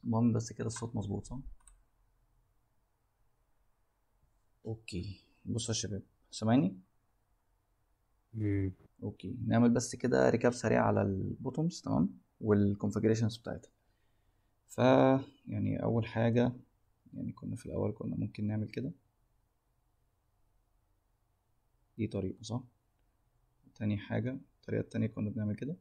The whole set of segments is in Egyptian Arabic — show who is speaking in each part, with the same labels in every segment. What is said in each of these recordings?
Speaker 1: المهم بس كده الصوت مظبوط صح اوكي بصوا يا شباب سامعني
Speaker 2: مم.
Speaker 1: اوكي نعمل بس كده ريكاب سريع على البوتومز تمام والكونفجريشنز بتاعتها ف يعني اول حاجه يعني كنا في الاول كنا ممكن نعمل كده دي طريقه صح تاني حاجه الطريقه التانية كنا بنعمل كده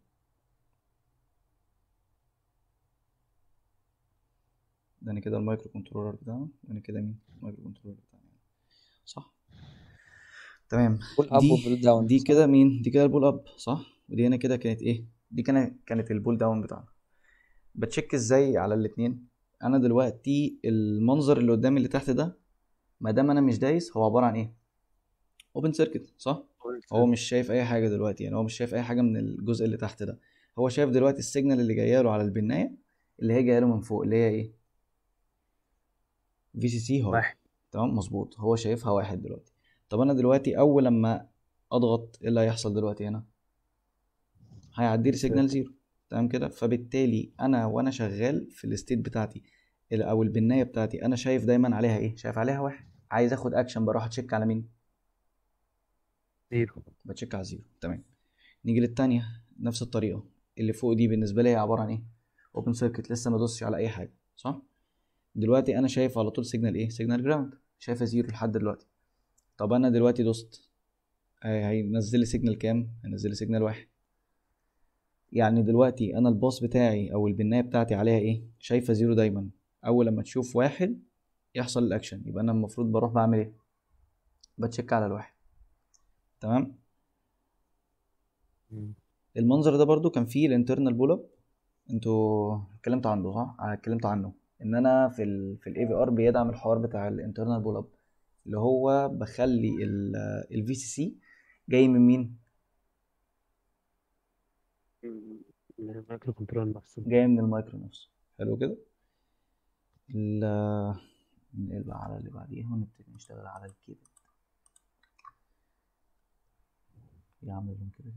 Speaker 1: ده كده المايكرو كنترولر بتاعنا ده كده مين المايكرو كنترولر بتاعنا صح تمام
Speaker 2: بول اب
Speaker 1: دي
Speaker 2: وبول داون
Speaker 1: دي كده مين دي كده البول اب صح ودي هنا كده كانت ايه دي كانت كانت البول داون بتاعنا بتشيك ازاي على الاتنين انا دلوقتي المنظر اللي قدامي اللي تحت ده ما دام انا مش دايس هو عباره عن ايه اوبن سيركت صح هو مش شايف اي حاجه دلوقتي يعني هو مش شايف اي حاجه من الجزء اللي تحت ده هو شايف دلوقتي السيجنال اللي جايه له على البنايه اللي هي جايه له من فوق اللي هي ايه في سي سي هو
Speaker 2: واحد
Speaker 1: تمام مظبوط هو شايفها واحد دلوقتي طب انا دلوقتي اول لما اضغط ايه اللي هيحصل دلوقتي هنا هيعدي لي سيجنال زيرو تمام كده فبالتالي انا وانا شغال في الستيت بتاعتي ال- او البنايه بتاعتي انا شايف دايما عليها ايه شايف عليها واحد عايز اخد اكشن بروح اتشيك على مين
Speaker 2: زيرو
Speaker 1: بتشيك على زيرو تمام نيجي للتانية نفس الطريقة اللي فوق دي بالنسبة لي هي عبارة عن ايه اوبن سيركت لسه ما دوسش على اي حاجة صح دلوقتي انا شايف على طول سيجنال ايه سيجنال جراوند شايفه زيرو لحد دلوقتي طب انا دلوقتي دوست هي- هينزل لي سيجنال كام هينزل لي سيجنال واحد يعني دلوقتي انا الباص بتاعي او البنايه بتاعتي عليها ايه شايفه زيرو دايما اول لما تشوف واحد يحصل الاكشن يبقى انا المفروض بروح بعمل ايه بتشيك على الواحد تمام
Speaker 2: مم.
Speaker 1: المنظر ده برضو كان فيه الانترنال بول اب انتوا اتكلمتوا عنه صح آه، اتكلمتوا عنه ان انا في ال في الاي في ار بيدعم الحوار بتاع الانترنال بول اب اللي هو بخلي الفي سي سي جاي من مين
Speaker 2: من المايكرو كنترول نفسه
Speaker 1: جاي من المايكرو نفسه حلو كده ال- ننقل بقى على اللي بعديها ونبتدي نشتغل على الكيبورد يعمل لهم كده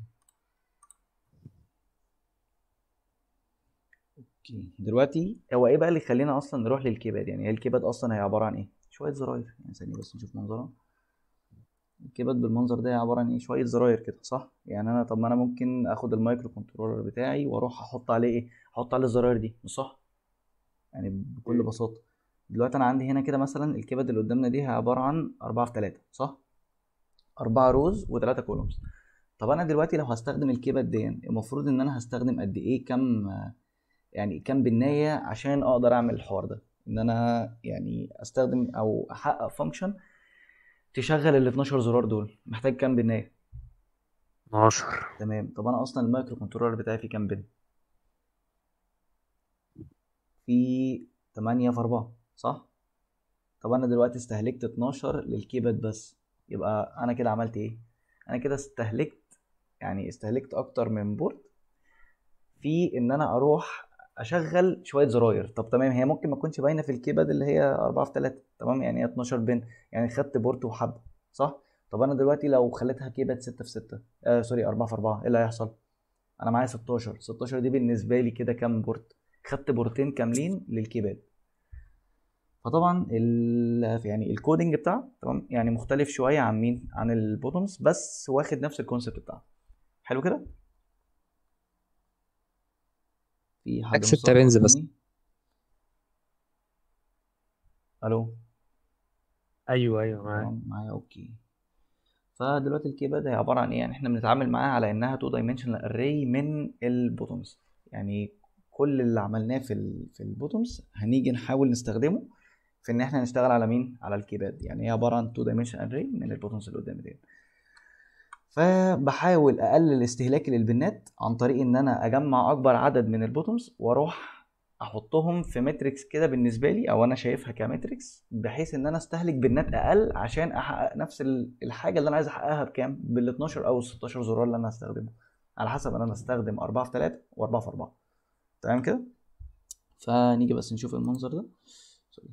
Speaker 1: اوكي دلوقتي هو ايه بقى اللي يخلينا اصلا نروح للكيباد يعني هي الكيباد اصلا هي عباره عن ايه شويه زراير يعني ثانيه بس نشوف منظرها الكيباد بالمنظر ده هي عباره عن ايه شويه زراير كده صح يعني انا طب ما انا ممكن اخد المايكرو كنترولر بتاعي واروح احط عليه ايه احط عليه الزراير دي مش صح يعني بكل
Speaker 2: مم.
Speaker 1: بساطه دلوقتي انا عندي هنا كده مثلا الكيباد اللي قدامنا دي هي عباره عن أربعة في تلاتة صح أربعة روز وتلاتة كولومز طب انا دلوقتي لو هستخدم الكيباد دي المفروض ان انا هستخدم قد ايه كم يعني كام بنايه عشان اقدر اعمل الحوار ده ان انا يعني استخدم او احقق فانكشن تشغل ال 12 زرار دول محتاج كام بنايه
Speaker 2: 12
Speaker 1: تمام طب انا اصلا المايكرو كنترولر بتاعي فيه كام بن في 8 في 4 صح طب انا دلوقتي استهلكت 12 للكيباد بس يبقى انا كده عملت ايه انا كده استهلكت يعني استهلكت اكتر من بورد في ان انا اروح اشغل شويه زراير طب تمام هي ممكن ما تكونش باينه في الكيباد اللي هي 4 في 3 تمام يعني هي 12 بن يعني خدت بورت وحبه صح طب انا دلوقتي لو خليتها كيباد 6 في 6 آه سوري 4 في 4 ايه اللي هيحصل انا معايا 16 16 دي بالنسبه لي كده كام بورت خدت بورتين كاملين للكيباد فطبعا ال يعني الكودنج بتاعه تمام يعني مختلف شويه عن مين عن البوتومز بس واخد نفس الكونسيبت بتاعه حلو كده في حد
Speaker 2: اكسبت
Speaker 1: مستوعب
Speaker 2: رينز بس
Speaker 1: مني الو
Speaker 2: ايوه ايوه معاك
Speaker 1: تمام معايا اوكي فدلوقتي الكيباد هي عباره عن ايه يعني احنا بنتعامل معاها على انها تو دايمنشنال اري من البوتومز يعني كل اللي عملناه في ال في البوتومز هنيجي نحاول نستخدمه في ان احنا نشتغل على مين على الكيباد يعني هي عباره عن تو دايمنشنال اري من البوتومز اللي قدامي دي فبحاول اقلل استهلاكي للبنات عن طريق ان انا اجمع اكبر عدد من البوتومز واروح احطهم في ماتريكس كده بالنسبه لي او انا شايفها كماتريكس بحيث ان انا استهلك بنات اقل عشان احقق نفس ال- الحاجه اللي انا عايز احققها بكام بال 12 او ال 16 زرار اللي انا هستخدمه على حسب ان انا استخدم 4 في 3 و4 في 4 تمام كده فنيجي بس نشوف المنظر ده سوري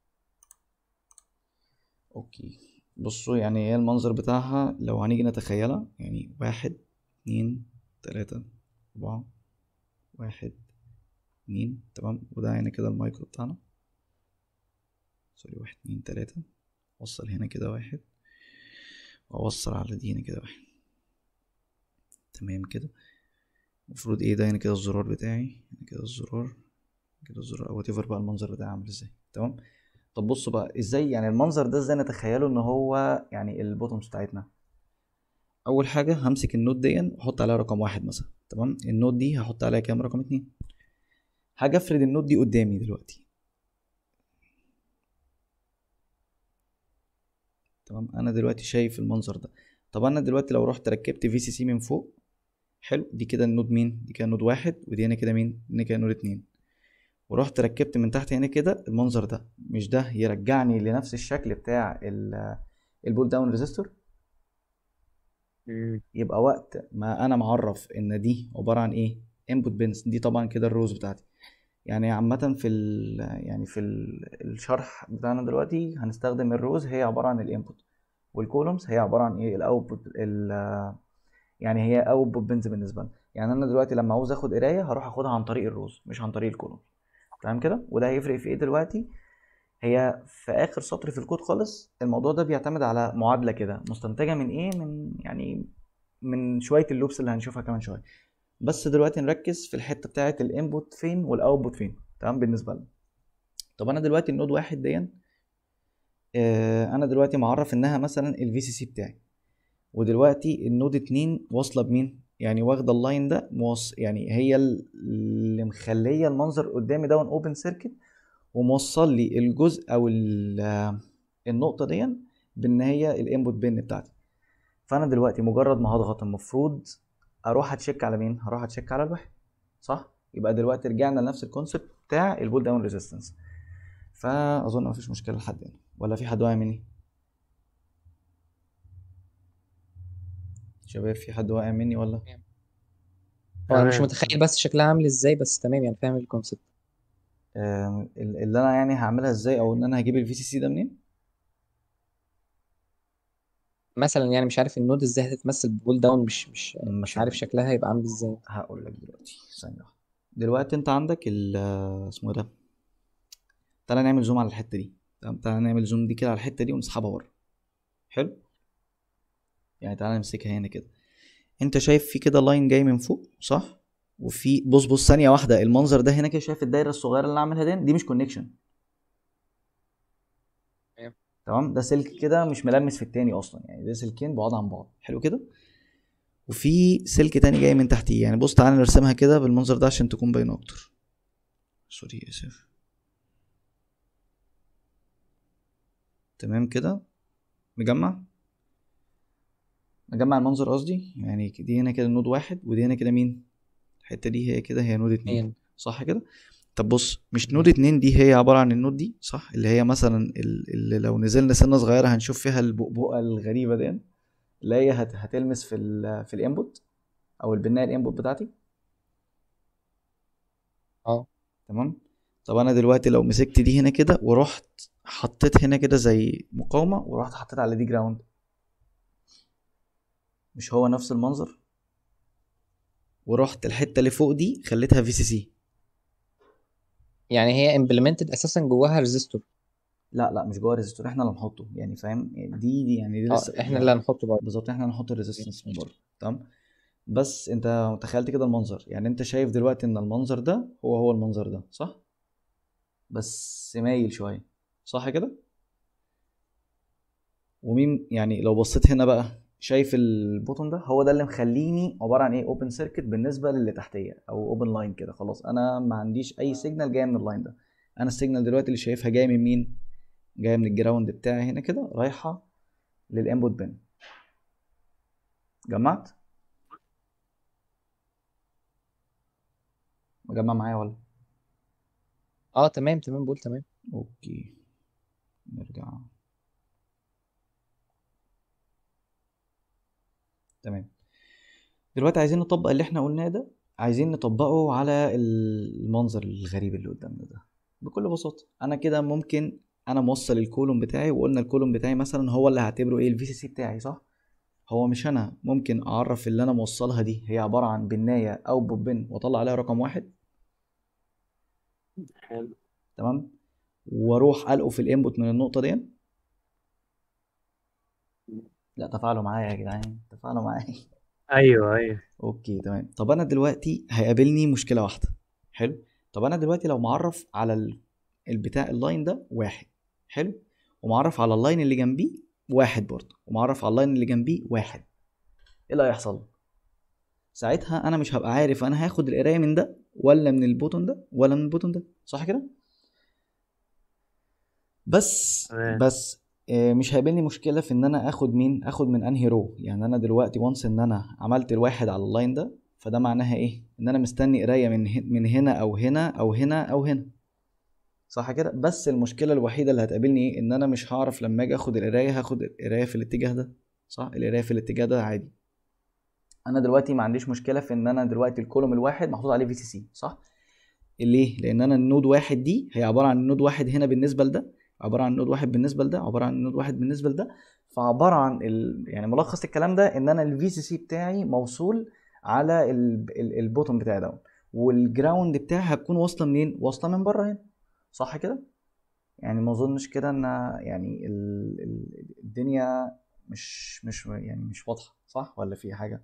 Speaker 1: اوكي بصوا يعني ايه المنظر بتاعها لو هنيجي نتخيلها يعني واحد اتنين تلاتة أربعة واحد اتنين تمام وده هنا كده المايكرو بتاعنا سوري واحد اتنين تلاتة وصل هنا كده واحد واوصل على دي هنا كده واحد تمام كده المفروض ايه ده هنا كده الزرار بتاعي هنا كده الزرار كده الزرار او whatever بقى المنظر بتاعي عامل ازاي تمام طب بصوا بقى ازاي يعني المنظر ده ازاي نتخيله ان هو يعني البوتومز بتاعتنا اول حاجه همسك النوت دي واحط عليها رقم واحد مثلا تمام النوت دي هحط عليها كام رقم اتنين حاجه افرد النوت دي قدامي دلوقتي تمام انا دلوقتي شايف المنظر ده طب انا دلوقتي لو رحت ركبت في سي سي من فوق حلو دي كده النود مين دي كده نود واحد ودي هنا كده مين دي هنا كده نود اتنين ورحت ركبت من تحت هنا كده المنظر ده مش ده يرجعني لنفس الشكل بتاع ال- البول داون ريزيستور
Speaker 2: مم.
Speaker 1: يبقى وقت ما انا معرف ان دي عباره عن ايه انبوت بنز دي طبعا كده الروز بتاعتي يعني عامة في ال يعني في ال- الشرح بتاعنا دلوقتي هنستخدم الروز هي عبارة عن الانبوت والكولومز هي عبارة عن ايه الاوتبوت ال يعني هي اوتبوت بنز بالنسبة لنا يعني انا دلوقتي لما عاوز اخد قراية هروح اخدها عن طريق الروز مش عن طريق الكولومز تمام كده وده هيفرق في ايه دلوقتي هي في اخر سطر في الكود خالص الموضوع ده بيعتمد على معادلة كده مستنتجة من ايه من يعني من شوية اللوبس اللي هنشوفها كمان شوية بس دلوقتي نركز في الحته بتاعه الانبوت فين والاوتبوت فين تمام بالنسبه لنا طب انا دلوقتي النود واحد دي آه انا دلوقتي معرف انها مثلا الفي سي سي بتاعي ودلوقتي النود اتنين واصله بمين يعني واخده اللاين ده موص يعني هي ال- اللي مخليه المنظر قدامي ده اوبن سيركت وموصل لي الجزء او ال- آه، النقطه دي بان هي الانبوت بن بتاعتي فانا دلوقتي مجرد ما هضغط المفروض اروح اتشيك على مين هروح اتشيك على الواحد صح يبقى دلوقتي رجعنا لنفس الكونسيبت بتاع البول داون ريزيستنس فاظن مفيش مشكله لحد هنا ولا في حد واقع مني شباب في حد واقع مني ولا
Speaker 3: هو انا مش
Speaker 2: تمام.
Speaker 3: متخيل بس شكلها عامل ازاي بس تمام يعني فاهم الكونسيبت
Speaker 1: آم، ال- اللي انا يعني هعملها ازاي او ان انا هجيب الفي سي سي ده منين
Speaker 3: مثلا يعني مش عارف النود ازاي هتتمثل ببول داون مش مش مش
Speaker 1: مش
Speaker 3: عارف شكلها هيبقى عامل ازاي
Speaker 1: هقول لك دلوقتي ثانيه واحده دلوقتي انت عندك ال اسمه إيه ده تعالى نعمل زوم على الحته دي تمام تعالى نعمل زوم دي كده على الحته دي ونسحبها بره حلو يعني تعالى نمسكها هنا كده انت شايف في كده لاين جاي من فوق صح وفي بص بص ثانيه واحده المنظر ده هنا كده شايف الدايره الصغيره اللي انا عاملها دي دي مش كونكشن
Speaker 3: تمام.
Speaker 1: تمام ده سلك كده مش ملمس في التاني اصلا يعني ده سلكين بعاد عن بعض حلو كده وفي سلك تاني جاي من تحتيه يعني بص تعالى نرسمها كده بالمنظر ده عشان تكون باينه اكتر سوري اسف تمام كده مجمع مجمع المنظر قصدي يعني دي هنا كده نود واحد ودي هنا كده مين الحته دي هي كده هي نود اتنين
Speaker 3: يعني
Speaker 1: صح كده طب بص مش نود اتنين دي هي عبارة عن النود دي صح اللي هي مثلا ال- اللي لو نزلنا سنة صغيرة هنشوف فيها البؤبؤة الغريبة دي اللي هي هت- هتلمس في ال في الانبوت او البناء الانبوت بتاعتي
Speaker 3: اه
Speaker 1: تمام طب انا دلوقتي لو مسكت دي هنا كده ورحت حطيت هنا كده زي مقاومة ورحت حطيت على دي جراوند مش هو نفس المنظر ورحت الحتة اللي فوق دي خليتها في سي سي
Speaker 3: يعني هي امبلمنتد اساسا جواها ريزيستور
Speaker 1: لا لا مش جوه ريزيستور احنا اللي هنحطه يعني فاهم دي دي يعني دي
Speaker 3: اه
Speaker 1: لسه
Speaker 3: احنا اللي هنحطه برضه
Speaker 1: بالظبط احنا هنحط الريزيستنس من بره تمام بس انت تخيلت كده المنظر يعني انت شايف دلوقتي ان المنظر ده هو هو المنظر ده صح بس مايل شويه صح كده ومين يعني لو بصيت هنا بقى شايف البوتون ده هو ده اللي مخليني عباره عن ايه اوبن سيركت بالنسبه للي تحتيه او اوبن لاين كده خلاص انا ما عنديش اي سيجنال جايه من اللاين ده انا السيجنال دلوقتي اللي شايفها جايه من مين جايه من الجراوند بتاعي هنا كده رايحه للانبوت بن جمعت مجمع معايا ولا
Speaker 3: اه تمام تمام بقول تمام
Speaker 1: اوكي نرجع تمام دلوقتي عايزين نطبق اللي احنا قلناه ده عايزين نطبقه على المنظر الغريب اللي قدامنا ده بكل بساطة انا كده ممكن انا موصل الكولوم بتاعي وقلنا الكولوم بتاعي مثلا هو اللي هعتبره ايه الفي سي سي بتاعي صح هو مش انا ممكن اعرف اللي انا موصلها دي هي عبارة عن بناية او بوبين واطلع عليها رقم واحد
Speaker 2: حلو
Speaker 1: تمام واروح القه في الانبوت من النقطه دي لا تفاعلوا معايا يا جدعان تفاعلوا معايا
Speaker 2: ايوه ايوه
Speaker 1: اوكي تمام طب انا دلوقتي هيقابلني مشكله واحده حلو طب انا دلوقتي لو معرف على ال- البتاع اللاين ده واحد حلو ومعرف على اللاين اللي جنبيه واحد برضه ومعرف على اللاين اللي جنبيه واحد ايه اللي هيحصل ساعتها انا مش هبقى عارف انا هاخد القرايه من ده ولا من البوتون ده ولا من البوتون ده صح كده بس
Speaker 2: تمام.
Speaker 1: بس آه، مش هيقابلني مشكله في ان انا اخد مين اخد من انهي رو يعني انا دلوقتي وانس ان انا عملت الواحد على اللاين ده فده معناها ايه ان انا مستني قرايه من ه- من هنا او هنا او هنا او هنا صح كده بس المشكله الوحيده اللي هتقابلني ايه ان انا مش هعرف لما اجي اخد القرايه هاخد القرايه في الاتجاه ده صح القرايه في الاتجاه ده عادي انا دلوقتي ما عنديش مشكله في ان انا دلوقتي الكولوم الواحد محطوط عليه في سي سي صح ليه لان انا النود واحد دي هي عباره عن نود واحد هنا بالنسبه لده عباره عن نود واحد بالنسبه لده عباره عن نود واحد بالنسبه لده فعباره عن ال... يعني ملخص الكلام ده ان انا الفي سي سي بتاعي موصول على ال... ال... البوتوم بتاعي ده والجراوند بتاعي هتكون واصله منين واصله من بره هنا صح كده يعني ما اظنش كده ان يعني ال... ال... الدنيا مش مش يعني مش واضحه صح ولا في حاجه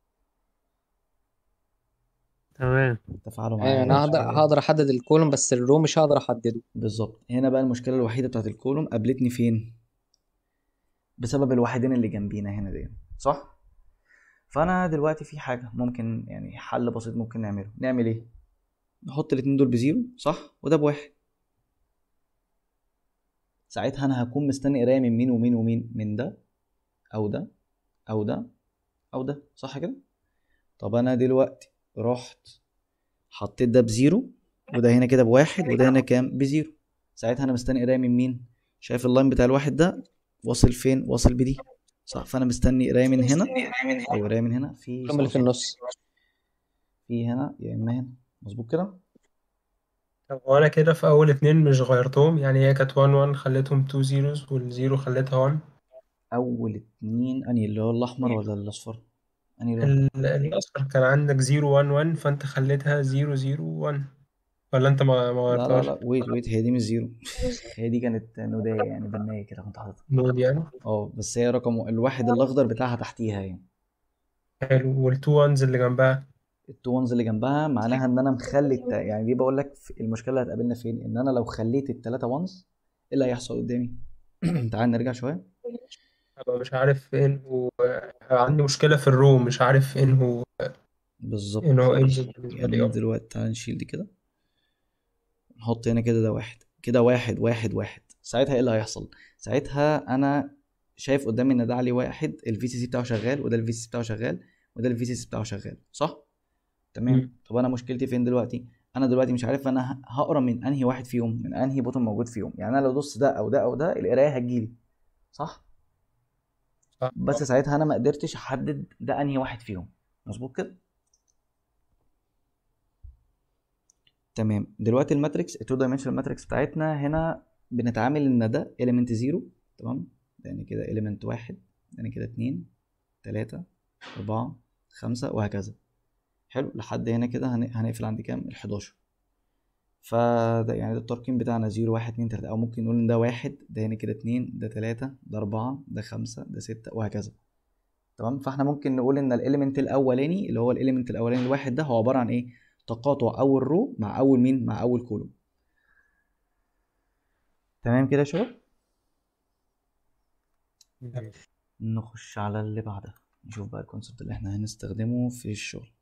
Speaker 2: تمام
Speaker 1: تفاعلوا معايا
Speaker 3: يعني انا هقدر هقدر احدد الكولوم بس الرو مش هقدر احدده
Speaker 1: بالظبط هنا بقى المشكله الوحيده بتاعت الكولوم قابلتني فين بسبب الواحدين اللي جنبينا هنا دي صح فانا دلوقتي في حاجه ممكن يعني حل بسيط ممكن نعمله نعمل ايه نحط الاتنين دول بزيرو صح وده بواحد ساعتها انا هكون مستني قرايه من مين ومين ومين من ده او ده او ده او ده صح كده طب انا دلوقتي رحت حطيت ده بزيرو وده هنا كده بواحد وده هنا كام بزيرو ساعتها انا مستني قرايه من مين شايف اللاين بتاع الواحد ده واصل فين واصل بدي صح فانا مستني قرايه من هنا او قرايه من هنا في
Speaker 3: الكولوم اللي في النص
Speaker 1: في هنا يا اما هنا مظبوط كده
Speaker 4: طب وانا كده في اول اتنين مش غيرتهم يعني هي كانت 1 1 خليتهم 2 زيروز والزيرو خليتها 1
Speaker 1: اول اتنين انهي اللي هو الاحمر ولا الاصفر انهي لون
Speaker 4: ال- الاصفر كان عندك 0 1 1 فانت خليتها 0 0 1 ولا انت ما ما
Speaker 1: لا لا
Speaker 4: غيرتهاش
Speaker 1: لا ويت ويت هي دي مش زيرو هي دي كانت نودية يعني بنية كده كنت حاططها
Speaker 4: نود يعني
Speaker 1: اه بس هي رقم الواحد الاخضر بتاعها تحتيها يعني
Speaker 4: حلو والتو وانز اللي جنبها
Speaker 1: التو وانز اللي جنبها معناها ان انا مخلي الت... يعني دي بقول لك في- المشكله اللي هتقابلنا فين ان انا لو خليت التلاته وانز ايه اللي هيحصل قدامي تعال نرجع شويه
Speaker 4: ابقى مش عارف فين هو عندي مشكلة في الرو مش عارف فين هو
Speaker 1: بالظبط
Speaker 4: ان هو انجل بالنسبة لي
Speaker 1: يعني
Speaker 4: اه
Speaker 1: دلوقتي تعال نشيل دي كده نحط هنا كده ده واحد كده واحد واحد واحد ساعتها ايه اللي هيحصل ساعتها انا شايف قدامي ان ده عليه واحد الفي سي سي بتاعه شغال وده الفي سي سي بتاعه شغال وده الفي سي سي بتاعه شغال صح تمام
Speaker 4: مم.
Speaker 1: طب انا مشكلتي فين دلوقتي انا دلوقتي مش عارف انا ه- هقرا من انهي واحد فيهم من انهي بوتون موجود فيهم يعني انا لو دوست ده او ده او ده القرايه هتجيلي صح
Speaker 4: صح.
Speaker 1: بس ساعتها انا ما قدرتش احدد ده انهي واحد فيهم مظبوط كده تمام دلوقتي الماتريكس التو دايمنشنال ماتريكس بتاعتنا هنا بنتعامل ان ده element زيرو تمام يعني كده element واحد يعني كده اتنين تلاتة أربعة خمسة وهكذا حلو لحد هنا كده هن- هنقفل عند كام ال 11 فده يعني ده الترقيم بتاعنا زيرو واحد اتنين تلاتة أو ممكن نقول إن ده واحد ده هنا كده اتنين ده تلاتة ده أربعة ده خمسة ده ستة وهكذا تمام فاحنا ممكن نقول ان الاليمنت الاولاني اللي هو الاليمنت الاولاني الواحد ده هو عباره عن ايه تقاطع اول رو مع اول مين مع اول كولوم تمام كده يا شباب نخش على اللي بعدها نشوف بقى الكونسبت اللي احنا هنستخدمه في الشغل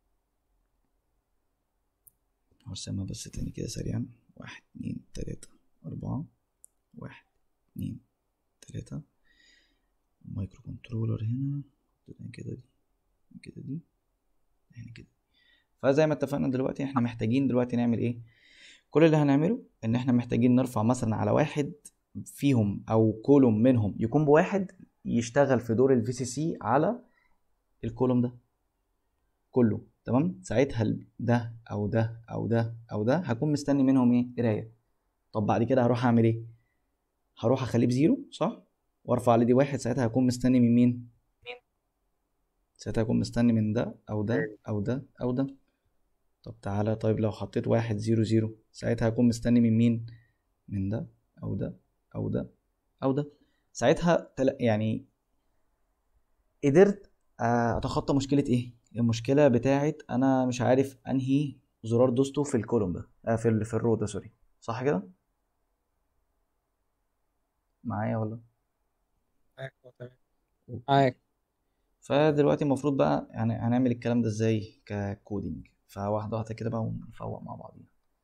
Speaker 1: هرسمها بس تاني كده سريعا واحد اتنين تلاتة أربعة واحد اتنين تلاتة مايكرو كنترولر هنا حطينا كده دي كده دي هنا كده فزي ما اتفقنا دلوقتي احنا محتاجين دلوقتي نعمل ايه كل اللي هنعمله ان احنا محتاجين نرفع مثلا على واحد فيهم او كولوم منهم يكون بواحد يشتغل في دور الفي سي سي على الكولوم ده كله تمام ساعتها ال- ده او ده او ده او ده هكون مستني منهم ايه قرايه طب بعد كده هروح اعمل ايه هروح اخليه بزيرو صح وارفع عليه دي واحد ساعتها هكون مستني من مين ساعتها هكون مستني من ده او ده او ده او ده طب تعالى طيب لو حطيت واحد زيرو زيرو ساعتها هكون مستني من مين من ده او ده او ده او ده ساعتها تل... يعني قدرت آه، اتخطى مشكله ايه المشكله بتاعت انا مش عارف انهي زرار دوسته في الكولوم ده آه في ال... في الرو ده سوري صح كده معايا ولا
Speaker 4: معاك هو تمام
Speaker 3: معاك
Speaker 1: فدلوقتي المفروض بقى يعني هنعمل الكلام ده ازاي ككودينج فواحده واحده كده بقى ونفوق مع بعضينا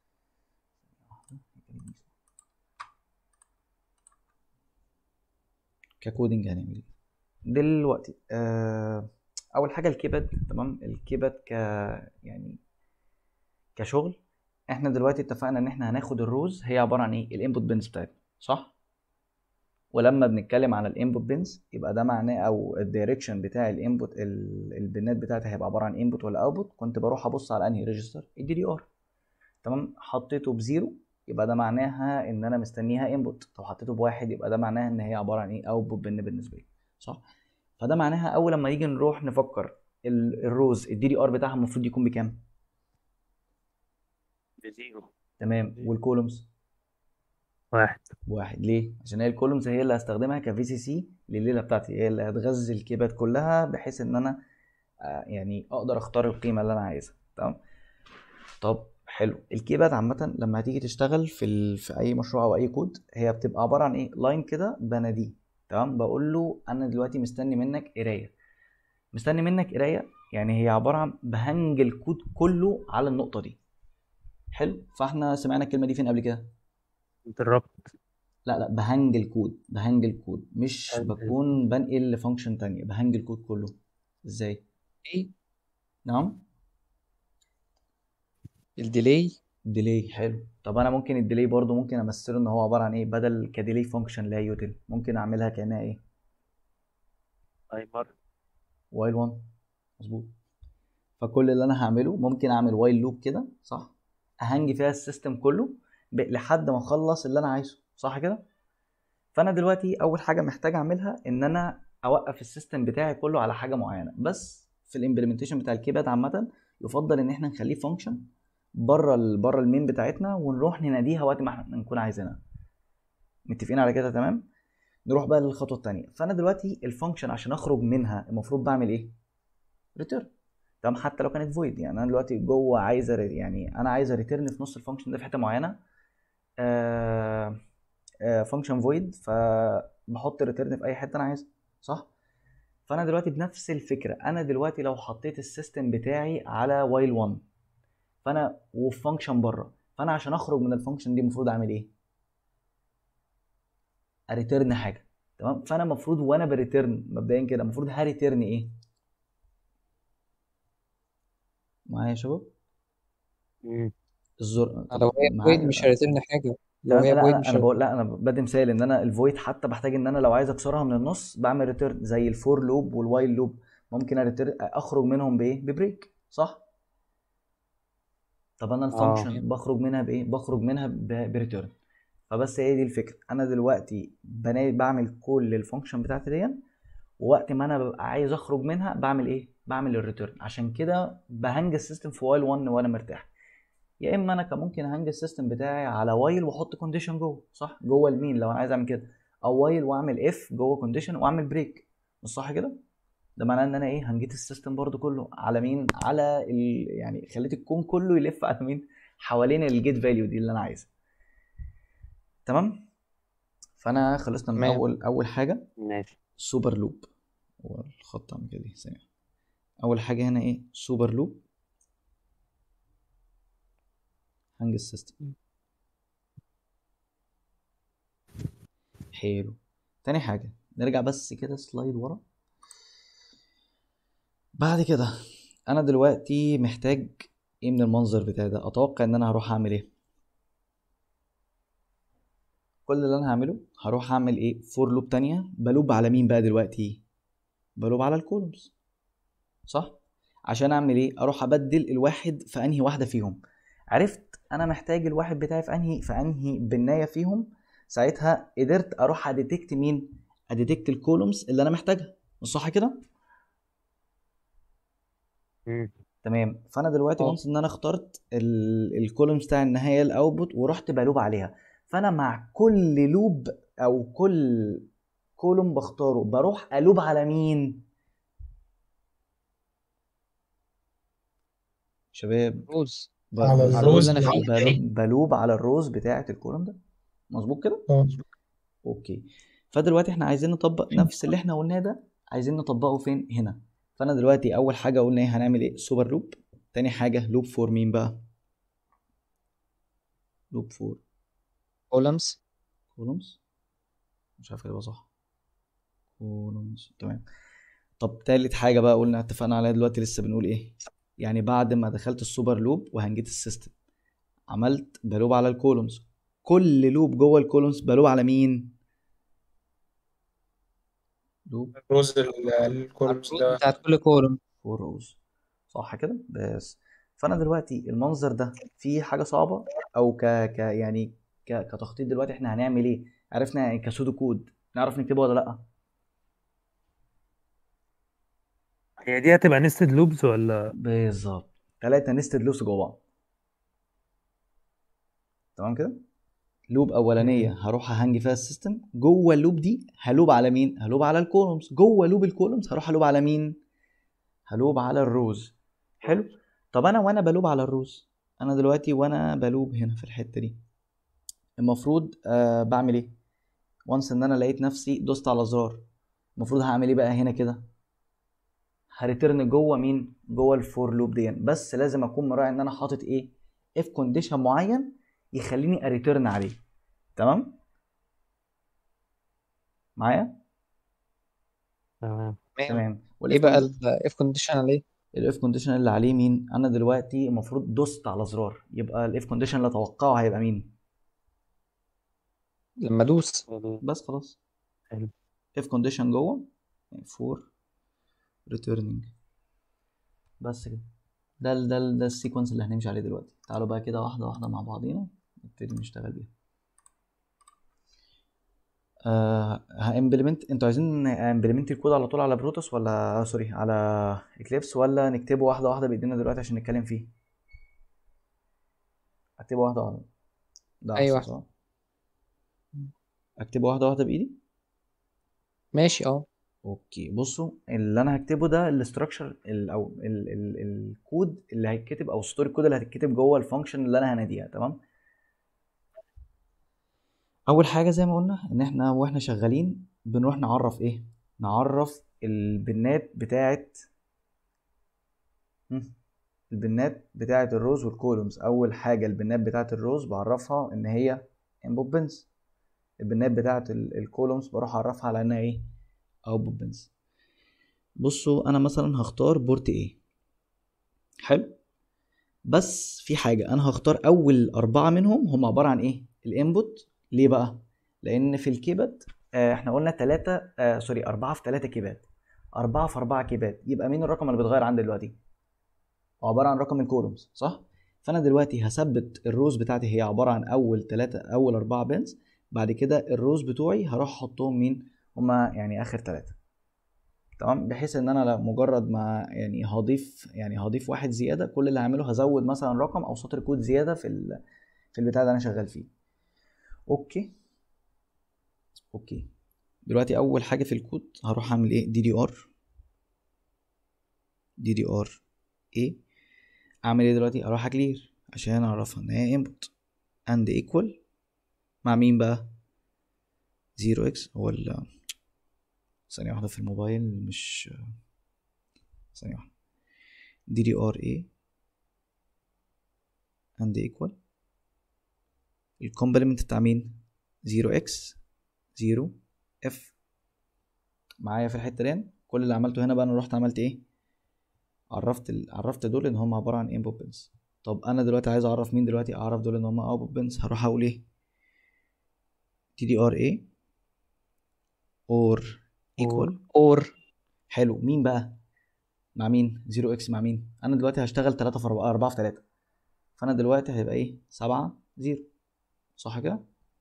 Speaker 1: ككودينج هنعمل ايه دلوقتي آه اول حاجه الكيباد تمام الكيباد ك يعني كشغل احنا دلوقتي اتفقنا ان احنا هناخد الروز هي عباره عن ايه الانبوت بنز بتاعتنا صح ولما بنتكلم عن الانبوت بنز يبقى ده معناه او الدايركشن بتاع الانبوت البنات بتاعتي هيبقى عباره عن انبوت ولا اوتبوت كنت بروح ابص على انهي ريجستر الدي دي ار تمام حطيته بزيرو يبقى ده معناها ان انا مستنيها انبوت لو حطيته بواحد يبقى ده معناها ان هي عباره عن ايه اوتبوت بن بالنسبه لي صح فده معناها اول لما نيجي نروح نفكر ال- الروز الدي دي ار بتاعها المفروض يكون بكام
Speaker 2: بزيرو
Speaker 1: تمام والكولومز
Speaker 2: واحد
Speaker 1: واحد ليه عشان هي الكولومز هي اللي هستخدمها كفي سي سي لليله بتاعتي هي اللي هتغذي الكيبات كلها بحيث ان انا آه، يعني اقدر اختار القيمه اللي انا عايزها تمام طب حلو الكيبات عامه لما هتيجي تشتغل في ال... في اي مشروع او اي كود هي بتبقى عباره عن ايه لاين كده بناديه تمام بقول له انا دلوقتي مستني منك قرايه مستني منك قرايه يعني هي عباره عن بهنج الكود كله على النقطه دي حلو فاحنا سمعنا الكلمه دي فين قبل كده
Speaker 2: انتربت
Speaker 1: لا لا بهنج الكود بهنج الكود مش
Speaker 2: بهنج
Speaker 1: بكون بنقل لفانكشن تانية بهنج الكود كله ازاي
Speaker 3: ايه
Speaker 1: نعم
Speaker 3: الديلي
Speaker 1: ديلي حلو طب انا ممكن الديلي برضو ممكن امثله ان هو عباره عن ايه بدل كديلي فانكشن اللي هي يوتل ممكن اعملها كانها ايه
Speaker 2: تايمر
Speaker 1: وايل 1 مظبوط فكل اللي انا هعمله ممكن اعمل وايل لوب كده صح اهنج فيها السيستم كله ب- لحد ما اخلص اللي انا عايزه صح كده فانا دلوقتي اول حاجه محتاج اعملها ان انا اوقف السيستم بتاعي كله على حاجه معينه بس في الامبلمنتيشن بتاع الكيباد عامه يفضل ان احنا نخليه فانكشن بره ال بره المين بتاعتنا ونروح نناديها وقت ما احنا نكون عايزينها متفقين على كده تمام نروح بقى للخطوه الثانيه فانا دلوقتي الفانكشن عشان اخرج منها المفروض بعمل ايه ريتيرن تمام حتى لو كانت فويد يعني انا دلوقتي جوه عايز أر- يعني انا عايز ريتيرن في نص الفانكشن ده في حته معينه فانكشن فويد فبحط ريتيرن في اي حته انا عايزها صح فانا دلوقتي بنفس الفكره انا دلوقتي لو حطيت السيستم بتاعي على وايل 1 فانا وفي فانكشن بره فانا عشان اخرج من الفانكشن دي المفروض اعمل ايه اريتيرن حاجه تمام فانا المفروض وانا بريتيرن مبدئيا كده المفروض هريتيرن ايه معايا يا شباب
Speaker 2: مم.
Speaker 1: الزر
Speaker 3: لو هي
Speaker 1: معايا
Speaker 3: فويد مش هيرترن حاجه لو
Speaker 1: لا
Speaker 3: هي
Speaker 1: لا,
Speaker 3: فويد
Speaker 1: لا
Speaker 3: مش
Speaker 1: انا
Speaker 3: هيرترن
Speaker 1: بقول لا انا بدي مثال ان انا الفويد حتى بحتاج ان انا لو عايز اكسرها من النص بعمل ريتيرن زي الفور لوب والوايل لوب ممكن اريتيرن اخرج منهم بايه ببريك صح طب انا
Speaker 2: اه
Speaker 1: الفانكشن بخرج منها بايه بخرج منها بريتيرن فبس هي دي الفكره انا دلوقتي بنا- بعمل كل الفانكشن بتاعتي دي ووقت ما انا ببقى عايز اخرج منها بعمل ايه بعمل الريتيرن عشان كده بهنج السيستم في وايل 1 وانا مرتاح يا اما انا كان ممكن اهنج السيستم بتاعي على وايل واحط كونديشن جوه صح جوه المين لو انا عايز اعمل كده او وايل واعمل اف جوه كونديشن واعمل بريك مش صح كده ده معناه ان انا ايه هنجيت السيستم برضو كله على مين على ال... يعني خليت الكون كله يلف على مين حوالين الجيت فاليو دي اللي انا عايزها تمام فانا خلصنا من
Speaker 3: تمام
Speaker 1: اول اول حاجه
Speaker 2: ماشي
Speaker 1: سوبر لوب هو الخط عامل كده دي ثانيه اول حاجه هنا ايه سوبر لوب هنج السيستم حلو تاني حاجه نرجع بس كده سلايد ورا بعد كده انا دلوقتي محتاج ايه من المنظر بتاعي ده اتوقع ان انا هروح اعمل ايه كل اللي انا هعمله هروح اعمل ايه فور لوب تانية بلوب على مين بقى دلوقتي بلوب على الكولومز صح عشان اعمل ايه اروح ابدل الواحد في انهي واحده فيهم عرفت انا محتاج الواحد بتاعي في انهي في انهي بنايه فيهم ساعتها قدرت اروح اديتكت مين اديتكت الكولومز اللي انا محتاجها مش صح كده
Speaker 2: مم.
Speaker 1: تمام فانا دلوقتي
Speaker 3: اه
Speaker 1: وانس ان انا اخترت الكولومز بتاع النهايه الاوتبوت ورحت بلوب عليها فانا مع كل لوب او كل كولوم بختاره بروح الوب على مين شباب
Speaker 3: روز
Speaker 1: ب-
Speaker 4: على
Speaker 1: بز-
Speaker 3: على الروز
Speaker 4: الروز
Speaker 3: اللي انا
Speaker 4: اللي
Speaker 3: فيه
Speaker 1: بلوب, بلوب على الروز بتاعه الكولوم ده مظبوط كده
Speaker 4: اه
Speaker 1: اوكي فدلوقتي احنا عايزين نطبق نفس اللي احنا قلناه ده عايزين نطبقه فين هنا فانا دلوقتي اول حاجه قلنا ايه هنعمل ايه سوبر لوب تاني حاجه لوب فور مين بقى لوب فور
Speaker 3: كولمز
Speaker 1: كولومز مش عارف يبقى صح كولومز تمام طب تالت حاجه بقى قلنا اتفقنا عليها دلوقتي لسه بنقول ايه يعني بعد ما دخلت السوبر لوب وهنجيت السيستم عملت بلوب على الكولومز كل لوب جوه الكولومز بلوب على مين لوب
Speaker 4: الروز ال-
Speaker 3: على
Speaker 4: الكولومز
Speaker 3: الروز
Speaker 4: ده
Speaker 3: بتاعت كل كولوم
Speaker 1: فور روز صح كده بس فانا دلوقتي المنظر ده فيه حاجه صعبه او ك, ك... يعني ك... كتخطيط دلوقتي احنا هنعمل ايه عرفنا يعني كسودو كود نعرف نكتبه ولا لا
Speaker 2: هي دي هتبقى نستد لوبز ولا
Speaker 1: بالظبط ثلاثه نستد لوبس جوه بعض تمام كده لوب اولانيه
Speaker 2: مم.
Speaker 1: هروح اهنج فيها السيستم جوه اللوب دي هلوب على مين هلوب على الكولومز جوه لوب الكولومز هروح الوب على مين هلوب على الروز حلو طب انا وانا بلوب على الروز انا دلوقتي وانا بلوب هنا في الحته دي المفروض آه بعمل ايه وانس ان انا لقيت نفسي دوست على زرار المفروض هعمل ايه بقى هنا كده هريترن جوه مين جوه الفور لوب دي بس لازم اكون مراعي ان انا حاطط ايه اف كونديشن معين يخليني اريترن عليه تمام معايا
Speaker 2: تمام
Speaker 3: تمام
Speaker 1: تمام
Speaker 3: ايه بقى الاف كونديشن عليه
Speaker 1: الاف كونديشن اللي عليه مين انا دلوقتي المفروض دوست على زرار يبقى الاف كونديشن اللي اتوقعه هيبقى مين
Speaker 3: لما ادوس
Speaker 1: بس خلاص
Speaker 2: حلو
Speaker 1: اف كونديشن جوه فور ريتيرنينج بس كده ده ال ده ال ده السيكونس اللي هنمشي عليه دلوقتي تعالوا بقى كده واحده واحده مع بعضينا نبتدي نشتغل بيها آه هامبلمنت انتوا عايزين امبلمنت الكود على طول على بروتوس ولا آه سوري على اكليبس ولا نكتبه واحده واحده بايدينا دلوقتي عشان نتكلم فيه اكتبه واحده واحده ده
Speaker 3: أيوة.
Speaker 1: احسن صح اكتبه واحده واحده بايدي
Speaker 3: ماشي اه
Speaker 1: اوكي بصوا اللي انا هكتبه ده الاستراكشر او ال ال الكود اللي هيتكتب او ستوري الكود اللي هتتكتب جوه الفانكشن اللي انا هناديها تمام اول حاجه زي ما قلنا ان احنا واحنا شغالين بنروح نعرف ايه نعرف البنات بتاعت مم. البنات بتاعت الروز والكولومز اول حاجه البنات بتاعت الروز بعرفها ان هي انبوت بنز البنات بتاعت ال- الكولومز بروح اعرفها على انها ايه اوتبوت بنز بصوا انا مثلا هختار بورت ايه حلو بس في حاجه انا هختار اول اربعه منهم هم عباره عن ايه الانبوت ليه بقى لان في الكيبات آه احنا قلنا ثلاثة آه سوري أربعة في ثلاثة كيبات أربعة في أربعة كيبات يبقى مين الرقم اللي بيتغير عندي دلوقتي؟ هو عبارة عن رقم الكولومز صح؟ فأنا دلوقتي هثبت الروز بتاعتي هي عبارة عن أول ثلاثة أول أربعة بنز بعد كده الروز بتوعي هروح أحطهم مين؟ هما يعني آخر ثلاثة تمام بحيث ان انا لا مجرد ما يعني هضيف يعني هضيف واحد زياده كل اللي هعمله هزود مثلا رقم او سطر كود زياده في ال... في البتاع اللي انا شغال فيه اوكي اوكي دلوقتي اول حاجه في الكود هروح اعمل ايه دي دي ار دي دي ار ايه اعمل ايه دلوقتي اروح اكلير عشان اعرفها ان هي انبوت اند ايكوال مع مين بقى زيرو اكس هو ال ثانية واحدة في الموبايل مش ثانية واحدة دي دي ار اي اند ايكوال الكومبلمنت بتاع مين زيرو اكس زيرو اف معايا في الحتة دي كل اللي عملته هنا بقى انا رحت عملت ايه عرفت ال... عرفت دول ان هم عبارة عن input pins طب انا دلوقتي عايز اعرف مين دلوقتي اعرف دول ان هم output pins هروح اقول ايه تي دي ار اي اور ايكوال
Speaker 3: اور
Speaker 1: حلو مين بقى مع مين 0 اكس مع مين انا دلوقتي هشتغل 3 في 4 4 في 3 فانا دلوقتي هيبقى ايه 7 0 صح كده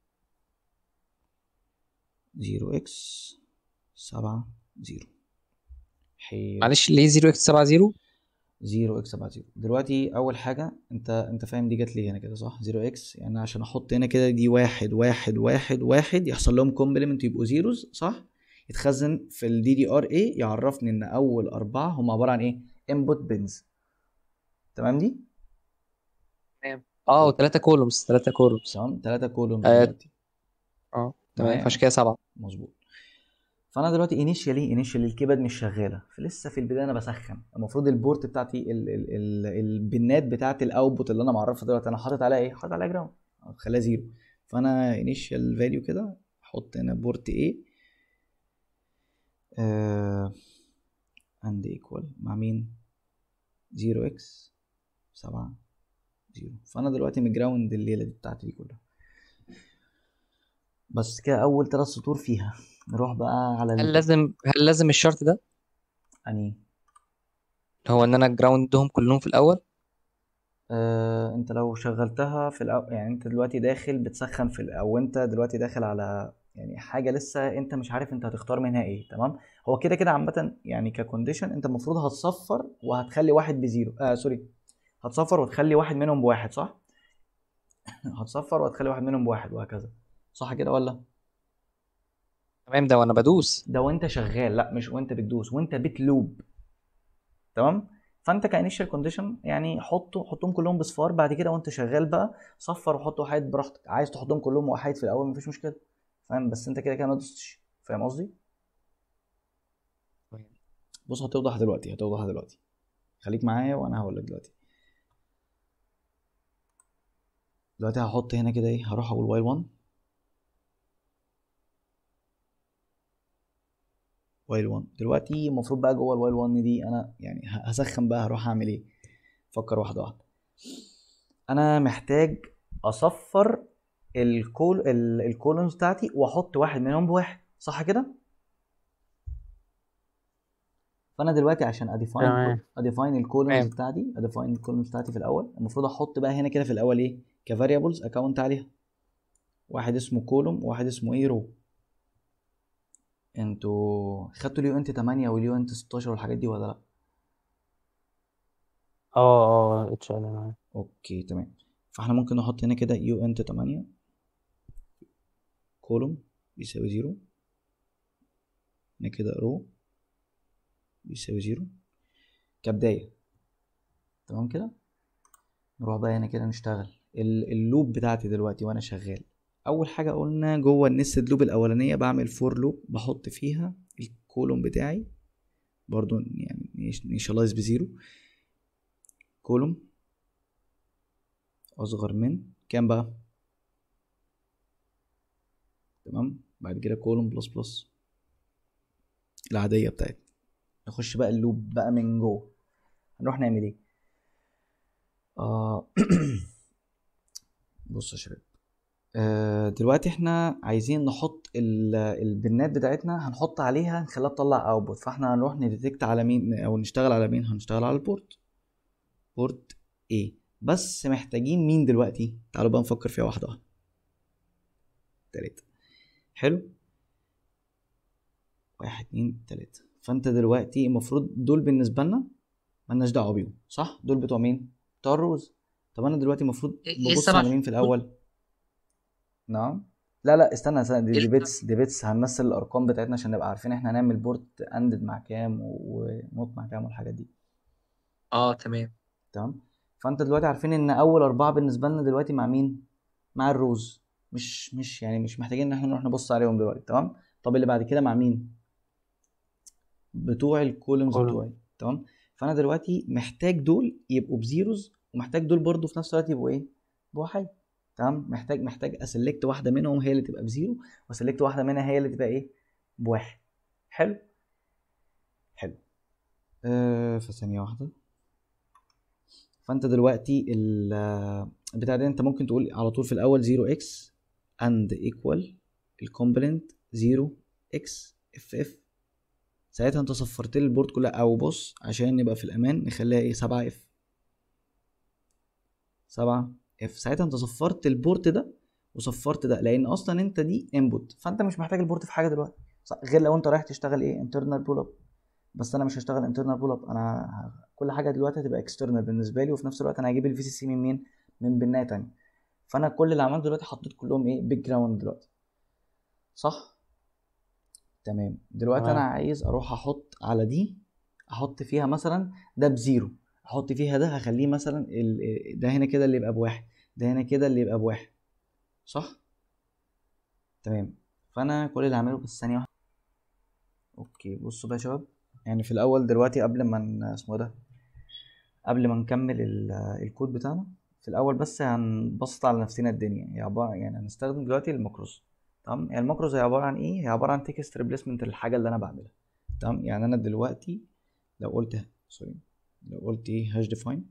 Speaker 1: 0 اكس 7 0 حلو
Speaker 3: معلش ليه 0 اكس 7 0
Speaker 1: 0 اكس بعد 0 دلوقتي اول حاجه انت انت فاهم دي جت ليه هنا كده صح 0 اكس يعني عشان احط هنا كده دي واحد واحد واحد واحد يحصل لهم كومبلمنت يبقوا زيروز صح يتخزن في الدي دي ار اي يعرفني ان اول اربعه هم عباره عن ايه انبوت بنز تمام دي
Speaker 3: اه وثلاثة كولومز ثلاثة كولومز
Speaker 1: تمام ثلاثه كولوم
Speaker 3: آه،
Speaker 1: دلوقتي
Speaker 3: اه تمام
Speaker 1: معايا؟
Speaker 3: فعشان كده سبعة
Speaker 1: مظبوط فانا دلوقتي انيشيالي انيشيالي الكيباد مش شغاله فلسه في البدايه انا بسخن المفروض البورت بتاعتي ال ال ال البنات بتاعت الاوتبوت اللي انا معرفها دلوقتي انا حاطط عليها ايه حاطط عليها جراوند خليها زيرو فانا انيشال فاليو كده احط هنا بورت ايه آه اند ايكوال مع مين 0 اكس 7 0 فانا دلوقتي مجراوند الليله دي بتاعتي دي كلها بس كده اول ثلاث سطور فيها نروح بقى على
Speaker 3: هل
Speaker 1: ال...
Speaker 3: لازم هل لازم الشرط ده
Speaker 1: اني
Speaker 3: هو ان انا جراوندهم كلهم في الاول
Speaker 1: آه، انت لو شغلتها في الأو... يعني انت دلوقتي داخل بتسخن في ال... او انت دلوقتي داخل على يعني حاجه لسه انت مش عارف انت هتختار منها ايه تمام هو كده كده عامه يعني ككونديشن انت المفروض هتصفر وهتخلي واحد بزيرو آه سوري هتصفر وتخلي واحد منهم بواحد صح هتصفر وهتخلي واحد منهم بواحد وهكذا صح كده ولا
Speaker 3: تمام ده وانا بدوس
Speaker 1: ده وانت شغال لا مش وانت بتدوس وانت بتلوب تمام فانت كانيشال كونديشن يعني حطوا حطهم كلهم بصفار بعد كده وانت شغال بقى صفر وحط وحيد براحتك عايز تحطهم كلهم وحيد في الاول مفيش مشكله فاهم بس انت كده كده ما دوستش فاهم قصدي بص هتوضح دلوقتي هتوضح دلوقتي خليك معايا وانا هقول لك دلوقتي دلوقتي هحط هنا كده ايه هروح اقول وايل 1 وايل 1 دلوقتي المفروض بقى جوه الوايل 1 دي انا يعني ه- هسخن بقى هروح اعمل ايه فكر واحده واحده انا محتاج اصفر الكول ال- الكولونز بتاعتي واحط واحد منهم بواحد صح كده فانا دلوقتي عشان اديفاين
Speaker 2: تمام.
Speaker 1: اديفاين الكولونز
Speaker 3: تمام.
Speaker 1: بتاعتي اديفاين الكولونز بتاعتي في الاول المفروض احط بقى هنا كده في الاول ايه كفاريبلز اكونت عليها واحد اسمه كولوم وواحد اسمه ايه رو انتوا خدتوا اليو انت 8 واليو انت 16 والحاجات دي ولا لا
Speaker 2: اه اه اتش ال معايا
Speaker 1: اوكي تمام فاحنا ممكن نحط هنا كده يو انت 8 كولوم بيساوي زيرو هنا كده رو بيساوي زيرو كبداية تمام كده نروح بقى هنا كده نشتغل ال- اللوب بتاعتي دلوقتي وانا شغال اول حاجة قلنا جوه النستد لوب الاولانية بعمل فور لوب بحط فيها الكولوم بتاعي برضو يعني نيشالايز بزيرو كولوم اصغر من كام بقى تمام بعد كده كولوم بلس بلس العادية بتاعتنا نخش بقى اللوب بقى من جوه هنروح نعمل ايه آه بص يا شباب آه دلوقتي احنا عايزين نحط ال- البنات بتاعتنا هنحط عليها نخليها تطلع اوتبوت فاحنا هنروح نديتكت على مين او نشتغل على مين هنشتغل على البورت بورت A بس محتاجين مين دلوقتي تعالوا بقى نفكر فيها واحدة واحدة تلاتة حلو واحد اتنين تلاتة فانت دلوقتي المفروض دول بالنسبة لنا ملناش دعوة بيهم صح دول بتوع مين بتوع الروز طب انا دلوقتي المفروض
Speaker 5: إيه- إيه
Speaker 1: ببص
Speaker 5: السبع
Speaker 1: على مين في الاول نعم لا لا استنى استنى دي,
Speaker 5: إيه
Speaker 1: دي
Speaker 5: السبع؟
Speaker 1: بيتس دي بيتس هنمثل الارقام بتاعتنا عشان نبقى عارفين احنا هنعمل بورت اندد مع كام ونوت مع كام والحاجات دي
Speaker 5: اه تمام
Speaker 1: تمام فانت دلوقتي عارفين ان اول اربعه بالنسبه لنا دلوقتي مع مين مع الروز مش مش يعني مش محتاجين ان احنا نروح نبص عليهم دلوقتي تمام طب اللي بعد كده مع مين بتوع الكولومز
Speaker 2: كولوم.
Speaker 1: بتوعي تمام فانا دلوقتي محتاج دول يبقوا بزيروز ومحتاج دول برضو في نفس الوقت يبقوا ايه بواحد تمام محتاج محتاج اسلكت واحده منهم هي اللي تبقى بزيرو واسلكت واحده منها هي اللي تبقى ايه بواحد حلو حلو آه فثانيه واحده فانت دلوقتي ال بتاع ده انت ممكن تقول على طول في الاول 0 x and equal الكومبوننت 0 x اف اف ساعتها انت صفرت لي البورد كلها او بص عشان نبقى في الامان نخليها ايه 7 اف 7 اف ساعتها انت صفرت البورت ده وصفرت ده لان اصلا انت دي انبوت فانت مش محتاج البورت في حاجه دلوقتي صح؟ غير لو انت رايح تشتغل ايه انترنال بول اب بس انا مش هشتغل انترنال بول اب انا ه- كل حاجه دلوقتي هتبقى اكسترنال بالنسبه لي وفي نفس الوقت انا هجيب الفي سي سي من مين من بنايه تانية فانا كل اللي عملته دلوقتي حطيت كلهم ايه باك جراوند دلوقتي صح تمام دلوقتي انا
Speaker 2: تمام.
Speaker 1: عايز اروح احط على دي احط فيها مثلا ده بزيرو احط فيها ده هخليه مثلا ال- ده هنا كده اللي يبقى بواحد ده هنا كده اللي يبقى بواحد صح تمام فانا كل اللي هعمله بس ثانيه واحده اوكي بصوا بقى يا شباب يعني في الاول دلوقتي قبل ما ن- اسمه إيه ده قبل ما نكمل ال- الكود بتاعنا في الاول بس هنبسط على نفسنا الدنيا هي عباره يعني هنستخدم دلوقتي الماكروز تمام يعني الماكروز هي عباره عن ايه هي عباره عن تكست ريبليسمنت للحاجه اللي انا بعملها تمام يعني انا دلوقتي لو قلت سوري لو قلت ايه هاش ديفاين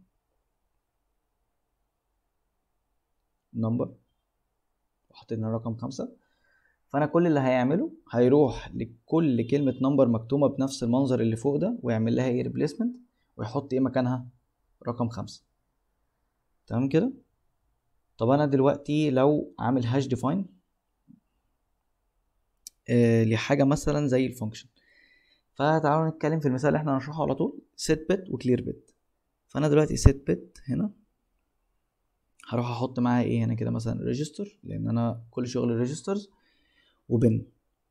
Speaker 1: نمبر وحطيت هنا رقم خمسة فانا كل اللي هيعمله هيروح لكل كلمة نمبر مكتوبة بنفس المنظر اللي فوق ده ويعمل لها ايه ريبليسمنت ويحط ايه مكانها رقم خمسة تمام كده طب انا دلوقتي لو عامل هاش ديفاين آه لحاجة مثلا زي الفانكشن فتعالوا نتكلم في المثال اللي احنا هنشرحه على طول set bit وclear bit فانا دلوقتي set bit هنا هروح احط معاها ايه هنا كده مثلا ريجستر لان انا كل شغل ريجسترز وبن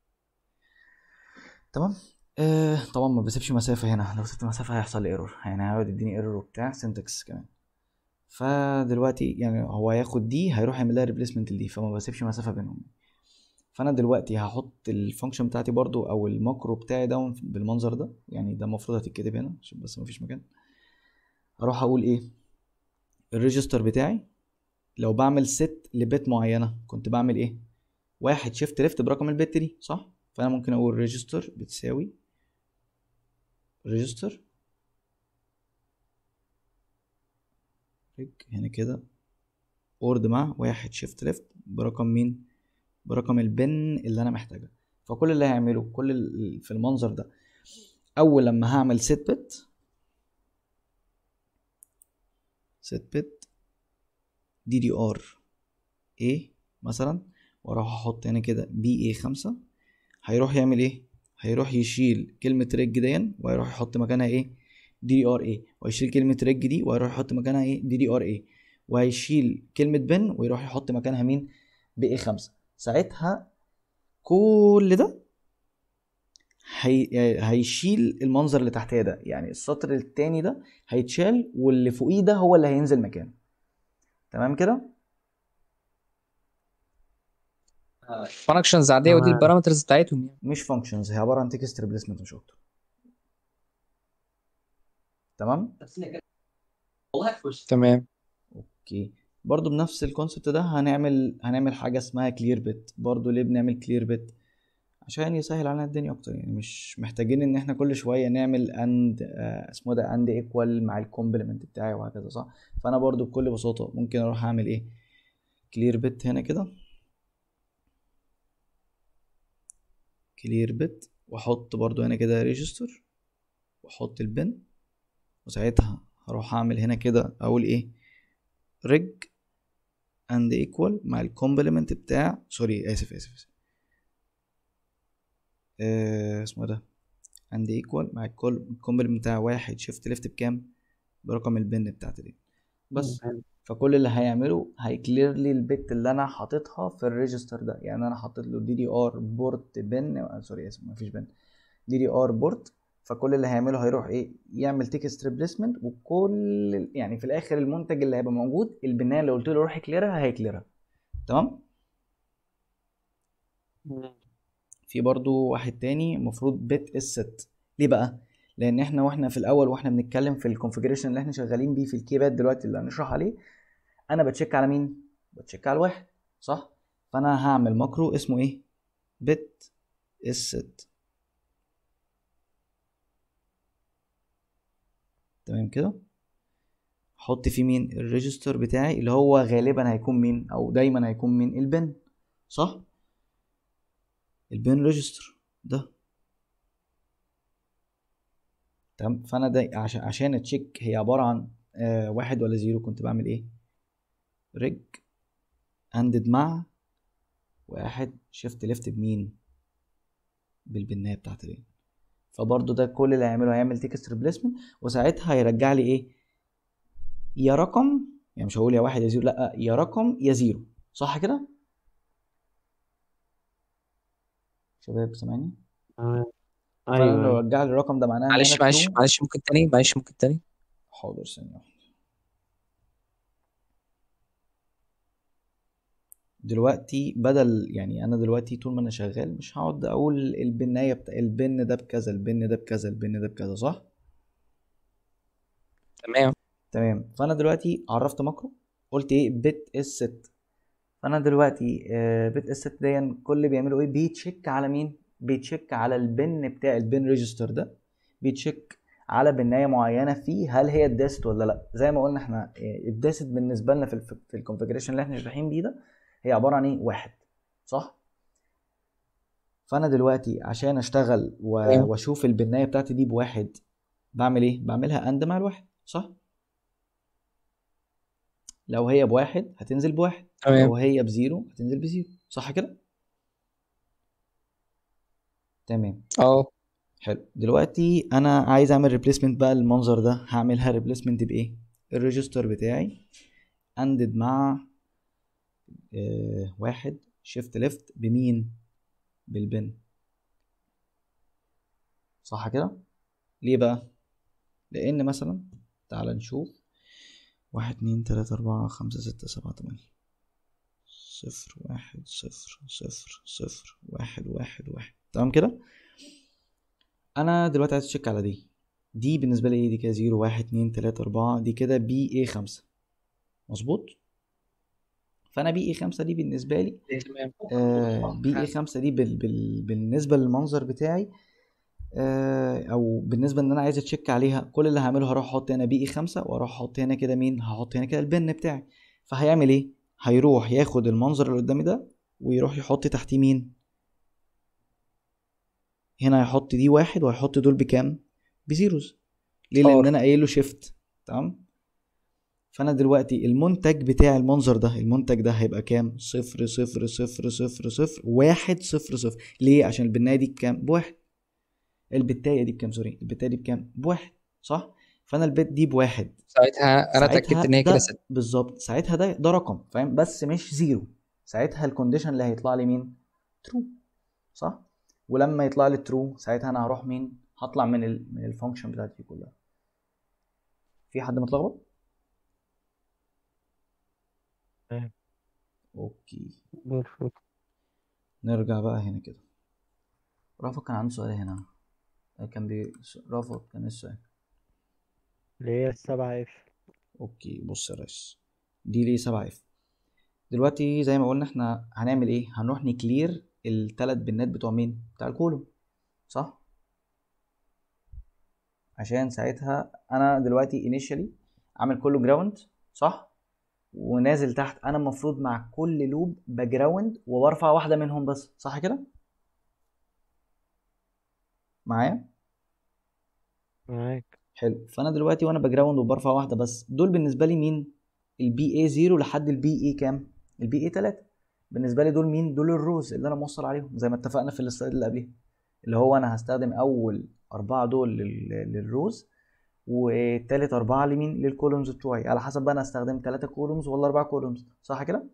Speaker 1: تمام آه طبعا ما بسيبش مسافه هنا لو سبت مسافه هيحصل لي ايرور يعني هيقعد يديني ايرور وبتاع سنتكس كمان فدلوقتي يعني هو هياخد دي هيروح يعمل لها ريبليسمنت لدي فما بسيبش مسافه بينهم فانا دلوقتي هحط الفانكشن بتاعتي برضو او الماكرو بتاعي ده بالمنظر ده يعني ده المفروض هتتكتب هنا عشان بس مفيش مكان هروح اقول ايه الريجستر بتاعي لو بعمل ست لبيت معينه كنت بعمل ايه واحد شيفت ليفت برقم البت دي صح فانا ممكن اقول ريجستر بتساوي ريجستر هنا كده اورد مع واحد شيفت ليفت برقم مين برقم البن اللي انا محتاجها فكل اللي هيعمله كل ال- في المنظر ده اول لما هعمل set bit set bit ddr a مثلا واروح احط هنا كده بي اي خمسة هيروح يعمل ايه هيروح يشيل كلمة ريج دي وهيروح يحط مكانها ايه دي دي ار اي وهيشيل كلمة ريج دي وهيروح يحط مكانها ايه دي دي ار اي وهيشيل كلمة بن ويروح يحط مكانها مين بي اي خمسة ساعتها كل ده هي... هيشيل المنظر اللي تحتيه ده يعني السطر التاني ده هيتشال واللي فوقيه ده هو اللي هينزل مكانه تمام كده
Speaker 3: فانكشنز عاديه ودي
Speaker 2: تمام.
Speaker 3: البارامترز بتاعتهم يعني
Speaker 1: مش فانكشنز هي عباره عن تكست ريبليسمنت مش اكتر تمام
Speaker 3: تمام
Speaker 1: اوكي برضو بنفس الكونسبت ده هنعمل هنعمل حاجه اسمها كلير بت برضو ليه بنعمل كلير بت عشان يسهل علينا الدنيا اكتر يعني مش محتاجين ان احنا كل شويه نعمل اند آه اسمه ده اند ايكوال مع الكومبلمنت بتاعي وهكذا صح فانا برضو بكل بساطه ممكن اروح اعمل ايه كلير بت هنا كده كلير بت واحط برضو هنا كده ريجستر واحط البن وساعتها هروح اعمل هنا كده اقول ايه ريج اند ايكوال مع الكومبلمنت بتاع سوري اسف اسف, آسف. آه اسمه ده اند ايكوال مع الكومبلمنت بتاع واحد شيفت ليفت بكام برقم البن بتاعت دي بس فكل اللي هيعمله هيكلير لي البت اللي انا حاططها في الريجستر ده يعني انا حاطط له دي دي ار بورت بن سوري اسف مفيش بن دي دي ار بورت فكل اللي هيعمله هيروح ايه يعمل تكست ريبليسمنت وكل يعني في الاخر المنتج اللي هيبقى موجود البنايه اللي قلت له روح يكليرها هيكليرها تمام في برضو واحد تاني المفروض بت الست ليه بقى لان احنا واحنا في الاول واحنا بنتكلم في الكونفيجريشن اللي احنا شغالين بيه في الكيباد دلوقتي اللي هنشرح عليه انا بتشيك على مين بتشيك على الواحد صح فانا هعمل ماكرو اسمه ايه بت الست تمام كده احط فيه مين الريجستر بتاعي اللي هو غالبا هيكون مين او دايما هيكون مين البن صح البن ريجستر ده تمام فانا ده عشان عشان اتشيك هي عباره عن آه واحد ولا زيرو كنت بعمل ايه ريج اندد مع واحد شيفت ليفت بمين بالبنايه بتاعت الين فبرضه ده كل اللي هيعمله هيعمل تكست ريبليسمنت وساعتها هيرجع لي ايه يا رقم يعني مش هقول يا واحد يا زيرو لا يا رقم يا زيرو صح كده شباب سامعني
Speaker 2: آه.
Speaker 1: فانا
Speaker 2: ايوه
Speaker 1: لو
Speaker 2: ايوه
Speaker 1: رجع لي الرقم ده معناه ان
Speaker 3: معلش
Speaker 1: انا
Speaker 3: معلش
Speaker 1: true.
Speaker 3: معلش ممكن تاني معلش ممكن تاني
Speaker 1: حاضر ثانية واحدة دلوقتي بدل يعني انا دلوقتي طول ما انا شغال مش هقعد اقول البنايه بتاع البن ده بكذا البن ده بكذا البن ده بكذا صح
Speaker 3: تمام
Speaker 1: تمام فانا دلوقتي عرفت ماكرو قلت ايه بت اس ست فانا دلوقتي آه، بت اس ست دي كل اللي بيعملوا ايه بيتشيك على مين بيتشيك على البن بتاع البن ريجستر ده بيتشيك على بنايه معينه فيه هل هي اتداست ولا لا زي ما قلنا احنا آه، اتداست بالنسبه لنا في الف... في الكونفجريشن اللي احنا شارحين بيه ده هي عباره عن ايه واحد صح فانا دلوقتي عشان اشتغل و...
Speaker 3: أيوة.
Speaker 1: واشوف البنايه بتاعتي دي بواحد بعمل ايه بعملها اند مع الواحد صح لو هي بواحد هتنزل بواحد
Speaker 3: تمام
Speaker 1: لو هي بزيرو هتنزل بزيرو صح كده تمام
Speaker 3: اه
Speaker 1: حلو دلوقتي انا عايز اعمل ريبليسمنت بقى المنظر ده هعملها ريبليسمنت بايه الريجستر بتاعي اندد مع آه واحد شيفت ليفت بمين بالبن صح كده ليه بقى لان مثلا تعال نشوف واحد اتنين تلاتة أربعة خمسة ستة سبعة تمانية صفر واحد صفر صفر صفر واحد واحد واحد تمام كده انا دلوقتي عايز اتشيك على دي دي بالنسبه لي ايه دي كده زيرو واحد اتنين تلاته اربعه دي كده بي اي خمسة مظبوط فانا بي اي خمسة دي بالنسبه لي
Speaker 3: تمام
Speaker 1: آه بي اي خمسة دي بال بال بالنسبه للمنظر بتاعي آه او بالنسبه ان انا عايز اتشيك عليها كل اللي هعمله هروح احط هنا بي اي خمسة واروح احط هنا كده مين هحط هنا كده البن بتاعي فهيعمل ايه هيروح ياخد المنظر اللي قدامي ده ويروح يحط تحتيه مين هنا هيحط دي واحد وهيحط دول بكام بزيروز ليه لان
Speaker 3: ار.
Speaker 1: انا قايل له شيفت تمام فانا دلوقتي المنتج بتاع المنظر ده المنتج ده هيبقى كام صفر صفر صفر صفر صفر واحد صفر صفر ليه عشان البنايه دي بكام بواحد البتايه دي بكام سوري البتايه دي بكام بواحد صح فانا البت دي بواحد
Speaker 3: ساعتها انا اتاكدت
Speaker 1: ساعتها
Speaker 3: ان هي كده
Speaker 1: ده
Speaker 3: ست
Speaker 1: بالظبط ساعتها ده ده رقم فاهم بس مش زيرو ساعتها الكونديشن اللي هيطلع لي مين ترو صح ولما يطلع لي ترو ساعتها انا هروح مين هطلع من ال من الفانكشن بتاعتي دي كلها في حد متلخبط
Speaker 2: تمام.
Speaker 1: اوكي
Speaker 2: بيرفكت
Speaker 1: نرجع بقى هنا كده رافض كان عنده سؤال هنا كان بي رافض كان إيه السؤال
Speaker 2: اللي هي السبعة اف
Speaker 1: اوكي بص يا ريس دي ليه 7 اف دلوقتي زي ما قلنا احنا هنعمل ايه هنروح نكلير الثلاث بنات بتوع مين بتاع الكولوم صح عشان ساعتها انا دلوقتي initially عامل كله جراوند صح ونازل تحت انا المفروض مع كل لوب بجراوند وبرفع واحده منهم بس صح كده معايا
Speaker 2: معاك
Speaker 1: حلو فانا دلوقتي وانا بجراوند وبرفع واحده بس دول بالنسبه لي مين البي اي 0 لحد البي اي كام البي اي 3 بالنسبه لي دول مين دول الروز اللي انا موصل عليهم زي ما اتفقنا في السلايد اللي قبليها اللي هو انا هستخدم اول اربعه دول لل- للروز والتالت اربعه لمين للكولومز بتوعي على حسب بقى انا هستخدم ثلاثه كولومز ولا اربعه كولومز صح كده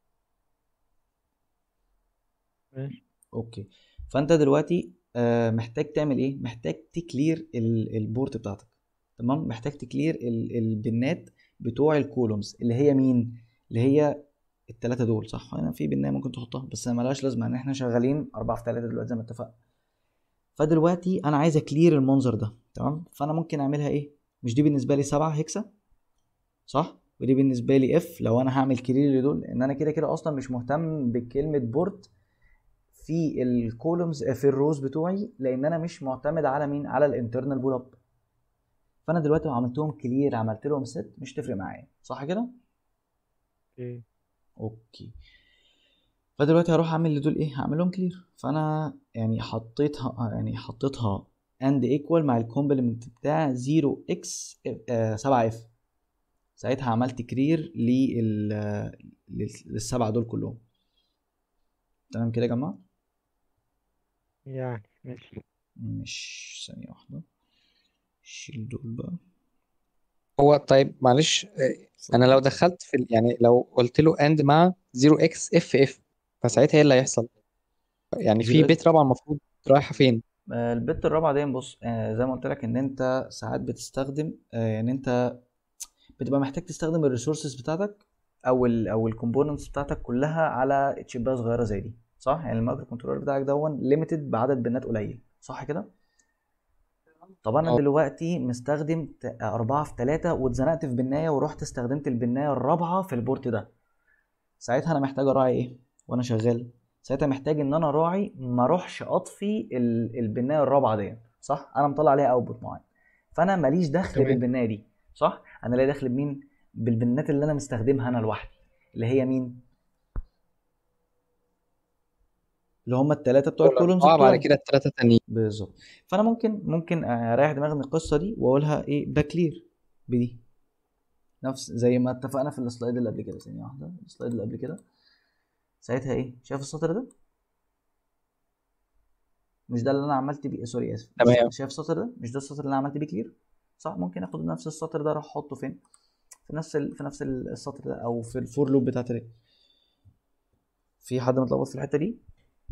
Speaker 2: ماشي
Speaker 1: اوكي فانت دلوقتي آه، محتاج تعمل ايه محتاج تكلير ال- البورت بتاعتك تمام محتاج تكلير ال- البنات بتوع الكولومز اللي هي مين اللي هي التلاتة دول صح هنا في بنايه ممكن تحطها بس ملهاش لازمه ان احنا شغالين أربعة في تلاتة دلوقتي زي ما اتفقنا فدلوقتي انا عايز اكلير المنظر ده تمام فانا ممكن اعملها ايه مش دي بالنسبه لي سبعة هكسة صح ودي بالنسبه لي اف لو انا هعمل كلير لدول ان انا كده كده اصلا مش مهتم بكلمه بورت في الكولومز في الروز بتوعي لان انا مش معتمد على مين على الانترنال بول اب فانا دلوقتي لو عملتهم كلير عملت لهم ست مش تفرق معايا صح كده
Speaker 2: اوكي
Speaker 1: اوكي فدلوقتي هروح اعمل لدول ايه هعمل لهم كلير فانا يعني حطيتها يعني حطيتها اند ايكوال مع الكومبلمنت بتاع 0 اكس 7 اف ساعتها عملت كلير لل للسبعه دول كلهم تمام كده يا جماعه
Speaker 2: يعني ماشي
Speaker 1: مش ثانية واحدة شيل دول بقى
Speaker 3: هو طيب معلش آه، انا لو دخلت في ال- يعني لو قلت له اند مع 0x اف اف فساعتها ايه اللي هيحصل يعني في
Speaker 1: 0x
Speaker 3: بيت رابعه المفروض رايحه فين
Speaker 1: آه، البت الرابعة دي بص آه، زي ما قلت لك ان انت ساعات بتستخدم آه، يعني انت بتبقى محتاج تستخدم الريسورسز بتاعتك او ال او الكومبوننتس بتاعتك كلها على تشيبات صغيرة زي دي صح يعني المايكرو كنترولر بتاعك دون ليميتد بعدد بنات قليل صح كده طب انا
Speaker 3: اه
Speaker 1: دلوقتي مستخدم ت- أربعة في تلاتة واتزنقت في بناية ورحت استخدمت البناية الرابعة في البورت ده ساعتها انا محتاج اراعي ايه وانا شغال ساعتها محتاج ان انا اراعي ما اروحش اطفي ال- البنايه الرابعه دي صح انا مطلع عليها اوتبوت معين فانا ماليش دخل
Speaker 3: تمام
Speaker 1: بالبنايه دي صح انا ليا دخل بمين بالبنات اللي انا مستخدمها انا لوحدي اللي هي مين اللي هم الثلاثه بتوع
Speaker 3: دول
Speaker 1: الكولومز
Speaker 3: اربعه بعد
Speaker 1: بتوعي
Speaker 3: كده الثلاثه التانيين
Speaker 1: بالظبط فانا ممكن ممكن اريح دماغي من القصه دي واقولها ايه بكلير بدي نفس زي ما اتفقنا في السلايد اللي قبل كده ثانيه واحده السلايد اللي قبل كده ساعتها ايه شايف السطر ده مش ده اللي انا عملت بيه سوري اسف مش
Speaker 3: تمام
Speaker 1: شايف السطر ده مش ده السطر اللي انا عملت بيه كلير صح ممكن اخد نفس السطر ده اروح احطه فين في نفس ال... في نفس السطر ده او في الفور لوب بتاعت الري في حد متلخبط في الحته دي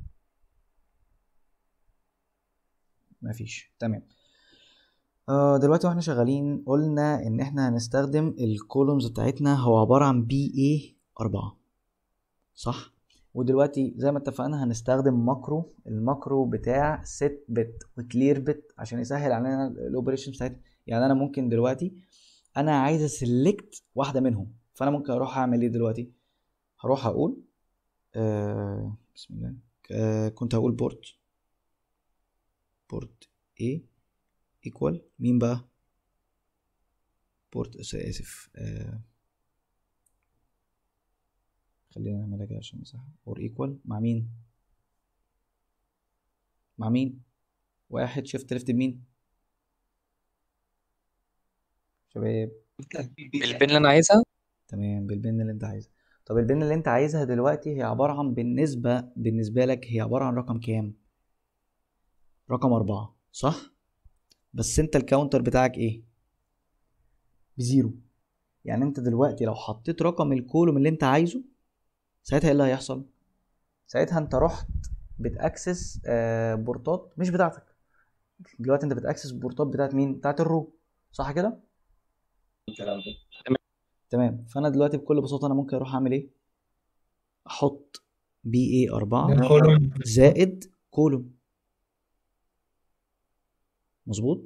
Speaker 1: مفيش تمام آه دلوقتي واحنا شغالين قلنا ان احنا هنستخدم الكولومز بتاعتنا هو عبارة عن بي اي اربعة صح ودلوقتي زي ما اتفقنا هنستخدم ماكرو الماكرو بتاع set بت وكلير بت عشان يسهل علينا الاوبريشن بتاعتنا يعني انا ممكن دلوقتي انا عايز اسلكت واحدة منهم فانا ممكن اروح اعمل ايه دلوقتي هروح اقول آه بسم الله آه كنت هقول بورت بورت A equal مين بقى بورت آس- اسف آه خلينا نعملها كده عشان مساحة اور equal مع مين مع مين واحد شيفت ليفت بمين شباب
Speaker 3: البين اللي انا عايزها
Speaker 1: تمام بالبن اللي انت عايزها طب البن اللي انت عايزها دلوقتي هي عبارة عن بالنسبة بالنسبة لك هي عبارة عن رقم كام رقم أربعة صح بس انت الكاونتر بتاعك ايه بزيرو يعني انت دلوقتي لو حطيت رقم الكولوم اللي انت عايزه ساعتها ايه اللي هيحصل ساعتها انت رحت بتاكسس آه، بورتات مش بتاعتك دلوقتي انت بتاكسس بورتات بتاعت مين بتاعت الرو صح كده
Speaker 3: تمام
Speaker 1: تمام فانا دلوقتي بكل بساطه انا ممكن اروح اعمل ايه احط بي اي 4
Speaker 4: الكولوم
Speaker 1: زائد كولوم مظبوط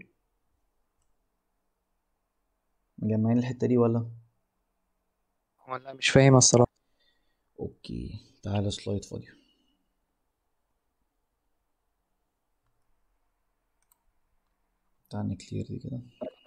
Speaker 1: مجمعين الحته دي ولا
Speaker 3: ولا مش فاهم الصراحه
Speaker 1: اوكي تعالى سلايد فاضي تعال نكلير دي كده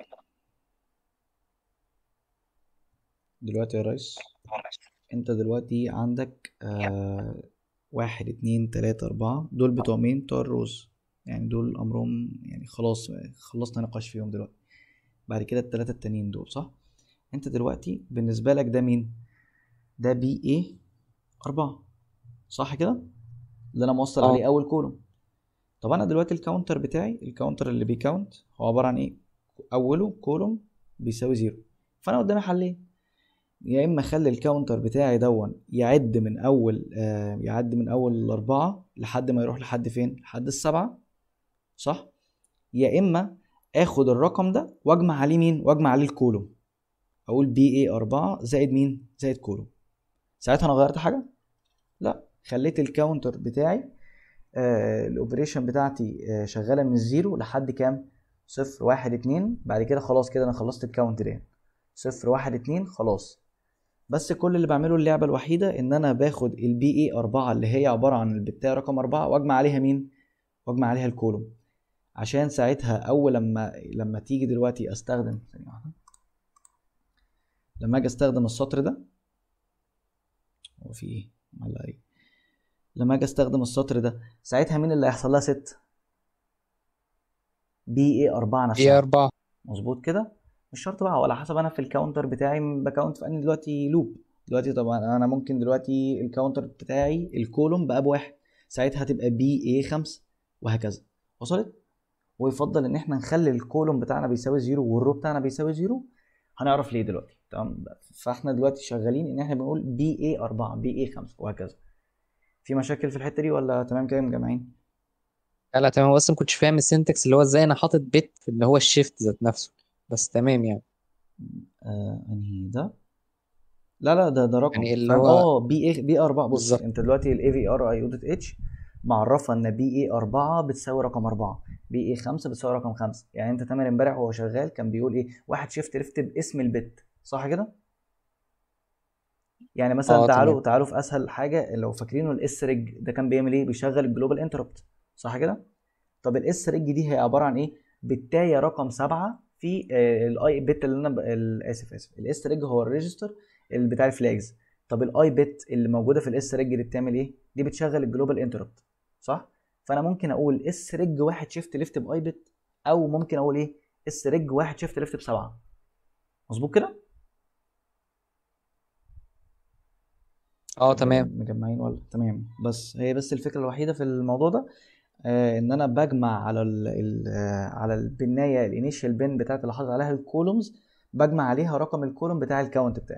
Speaker 1: دلوقتي يا ريس انت دلوقتي عندك آه واحد اتنين تلاتة اربعة دول بتوع مين بتوع الروز يعني دول امرهم يعني خلاص خلصنا نقاش فيهم دلوقتي بعد كده التلاتة التانيين دول صح انت دلوقتي بالنسبة لك ده مين ده بي ايه أربعة صح كده اللي أنا موصل
Speaker 3: اه.
Speaker 1: عليه أول كولوم طب أنا دلوقتي الكاونتر بتاعي الكاونتر اللي بيكاونت هو عبارة عن إيه أوله كولوم بيساوي زيرو فأنا قدامي حلين يا إما أخلي الكاونتر بتاعي دون يعد من أول آه يعد من أول الأربعة لحد ما يروح لحد فين لحد السبعة صح يا إما آخد الرقم ده وأجمع عليه مين وأجمع عليه الكولوم أقول بي إيه أربعة زائد مين زائد كولوم ساعتها أنا غيرت حاجة لا خليت الكاونتر بتاعي آه الاوبريشن بتاعتي آه شغاله من الزيرو لحد كام صفر واحد اتنين بعد كده خلاص كده انا خلصت الكاونت ده صفر واحد اتنين خلاص بس كل اللي بعمله اللعبه الوحيده ان انا باخد البي اي أربعة اللي هي عباره عن البتاع رقم أربعة واجمع عليها مين واجمع عليها الكولوم عشان ساعتها اول لما لما تيجي دلوقتي استخدم ثانيه واحده لما اجي استخدم السطر ده هو في ايه معلق ايه لما اجي استخدم السطر ده ساعتها مين اللي هيحصل لها ست بي اي 4
Speaker 3: هي
Speaker 1: نفسها
Speaker 3: أربعة
Speaker 1: مظبوط كده مش شرط بقى ولا حسب انا في الكاونتر بتاعي بكاونت في انهي دلوقتي لوب دلوقتي طبعا انا ممكن دلوقتي الكاونتر بتاعي الكولوم بقى بواحد ساعتها هتبقى بي اي 5 وهكذا وصلت ويفضل ان احنا نخلي الكولوم بتاعنا بيساوي زيرو والرو بتاعنا بيساوي زيرو هنعرف ليه دلوقتي تمام فاحنا دلوقتي شغالين ان احنا بنقول بي اي 4 بي اي 5 وهكذا في مشاكل في الحته دي ولا تمام كده يا مجمعين
Speaker 3: لا لا تمام بس ما كنتش فاهم السنتكس اللي هو ازاي انا حاطط بت في اللي هو الشيفت ذات نفسه بس تمام يعني
Speaker 1: آه انهي ده لا لا ده ده رقم
Speaker 3: يعني اللي
Speaker 1: فاهم؟
Speaker 3: هو
Speaker 1: اه بي اي بي 4 بص
Speaker 3: بالظبط.
Speaker 1: انت دلوقتي الاي في ار اي او دوت اتش معرفه ان بي اي 4 بتساوي رقم 4 بي اي 5 بتساوي رقم 5 يعني انت تامر امبارح وهو شغال كان بيقول ايه واحد شيفت ليفت باسم البت صح كده يعني مثلا
Speaker 3: اه
Speaker 1: تعالوا
Speaker 3: تمام
Speaker 1: تعالوا في اسهل حاجه لو فاكرينه الاس ريج ده كان بيعمل ايه بيشغل الجلوبال انتربت صح كده طب الاس ريج دي هي عباره عن ايه بتايه رقم 7 في الاي بت اللي انا ب... ال- اسف اسف الاس ريج هو الريجستر اللي بتاع الفلاجز طب الاي بت اللي موجوده في الاس ريج دي بتعمل ايه دي بتشغل الجلوبال انتربت صح فانا ممكن اقول اس ريج واحد شيفت ليفت باي بت او ممكن اقول ايه اس ريج واحد شيفت ليفت بسبعه مظبوط كده
Speaker 3: اه تمام
Speaker 1: مجمعين ولا تمام بس هي بس الفكره الوحيده في الموضوع ده آه ان انا بجمع على ال ال آه على البنايه الانيشال بن بتاعت اللي حاطط عليها الكولومز بجمع عليها رقم الكولوم بتاع الكاونت بتاعي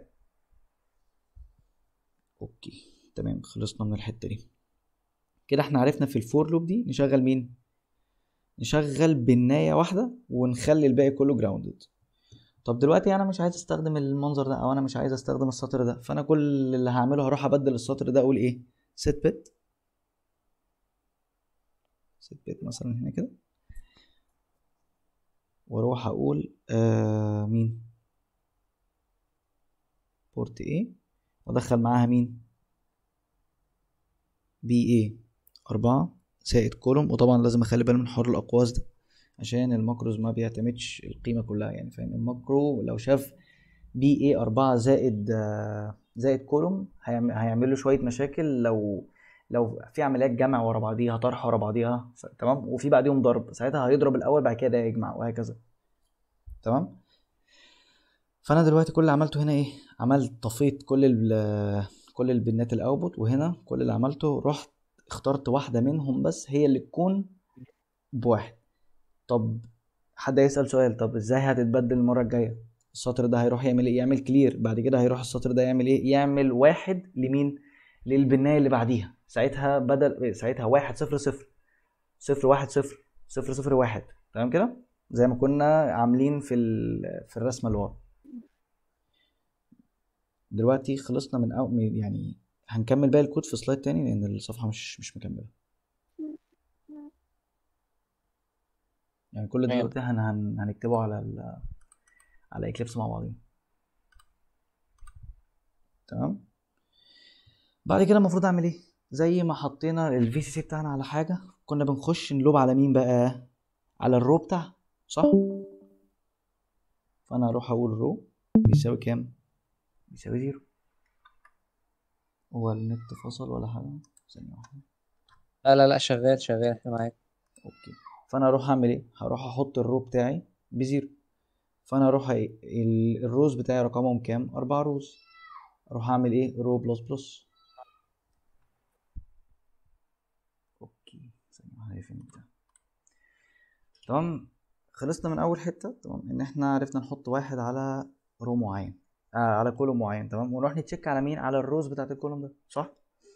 Speaker 1: اوكي تمام خلصنا من الحته دي كده احنا عرفنا في الفور لوب دي نشغل مين نشغل بنايه واحده ونخلي الباقي كله جراوندد طب دلوقتي انا مش عايز استخدم المنظر ده او انا مش عايز استخدم السطر ده فانا كل اللي هعمله هروح ابدل السطر ده اقول ايه set bit set bit مثلا هنا كده واروح اقول آه مين بورت ايه وادخل معاها مين بي ايه أربعة زائد كولوم وطبعا لازم اخلي بالي من حوار الاقواس ده عشان الماكروز ما بيعتمدش القيمة كلها يعني فاهم الماكرو لو شاف بي اي أربعة زائد آه، زائد كولوم هيعم- هيعمل له شوية مشاكل لو لو في عمليات جمع ورا بعضيها طرح ورا بعضيها ف- تمام وفي بعديهم ضرب ساعتها هيضرب الأول بعد كده يجمع وهكذا تمام فأنا دلوقتي كل اللي عملته هنا إيه عملت طفيت كل ال كل البنات الأوتبوت وهنا كل اللي عملته رحت اخترت واحدة منهم بس هي اللي تكون بواحد طب حد هيسأل سؤال طب ازاي هتتبدل المرة الجاية السطر ده هيروح يعمل ايه يعمل كلير بعد كده هيروح السطر ده يعمل ايه يعمل واحد لمين للبناية اللي بعديها ساعتها بدل ساعتها واحد صفر صفر صفر واحد صفر صفر صفر واحد تمام كده زي ما كنا عاملين في ال- في الرسمة اللي ورا دلوقتي خلصنا من أو من- يعني هنكمل باقي الكود في سلايد تاني لأن الصفحة مش مش مكملة يعني كل ده
Speaker 3: تمام.
Speaker 1: دلوقتي هن هن هنكتبه على ال على اكليبس مع بعضين تمام بعد كده المفروض اعمل ايه زي ما حطينا الفي سي سي بتاعنا على حاجه كنا بنخش نلوب على مين بقى على الرو بتاعها صح فانا اروح اقول رو بيساوي كام بيساوي زيرو هو النت فصل ولا حاجه ثانيه واحده
Speaker 3: لا لا لا شغال شغال احنا معاك
Speaker 1: اوكي فانا اروح اعمل ايه هروح احط الرو بتاعي بزيرو فانا اروح ايه ال- الروز بتاعي رقمهم كام اربع روز اروح اعمل ايه رو بلس بلس اوكي ثانية واحدة هي فين بتاع تمام خلصنا من اول حتة تمام ان احنا عرفنا نحط واحد على رو معين آه على كولوم معين تمام ونروح نتشيك على مين على الروز بتاعت الكولوم ده صح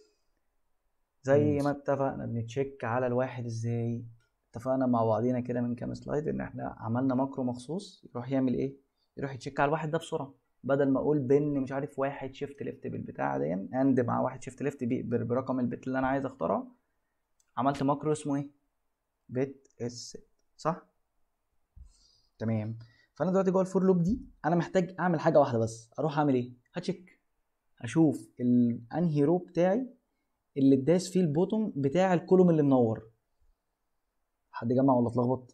Speaker 1: زي ما اتفقنا بنتشيك على الواحد ازاي اتفقنا مع بعضينا كده من كام سلايد ان احنا عملنا ماكرو مخصوص يروح يعمل ايه يروح يتشيك على الواحد ده بسرعه بدل ما اقول بن مش عارف واحد شيفت ليفت بالبتاع دي اند مع واحد شيفت ليفت بي- بر- برقم البت اللي انا عايز اختارها عملت ماكرو اسمه ايه بت اس صح تمام فانا دلوقتي جوه الفور لوب دي انا محتاج اعمل حاجه واحده بس اروح اعمل ايه هتشيك اشوف الانهي رو بتاعي اللي اتداس فيه البوتوم بتاع الكولوم اللي منور حد جمع ولا اتلخبط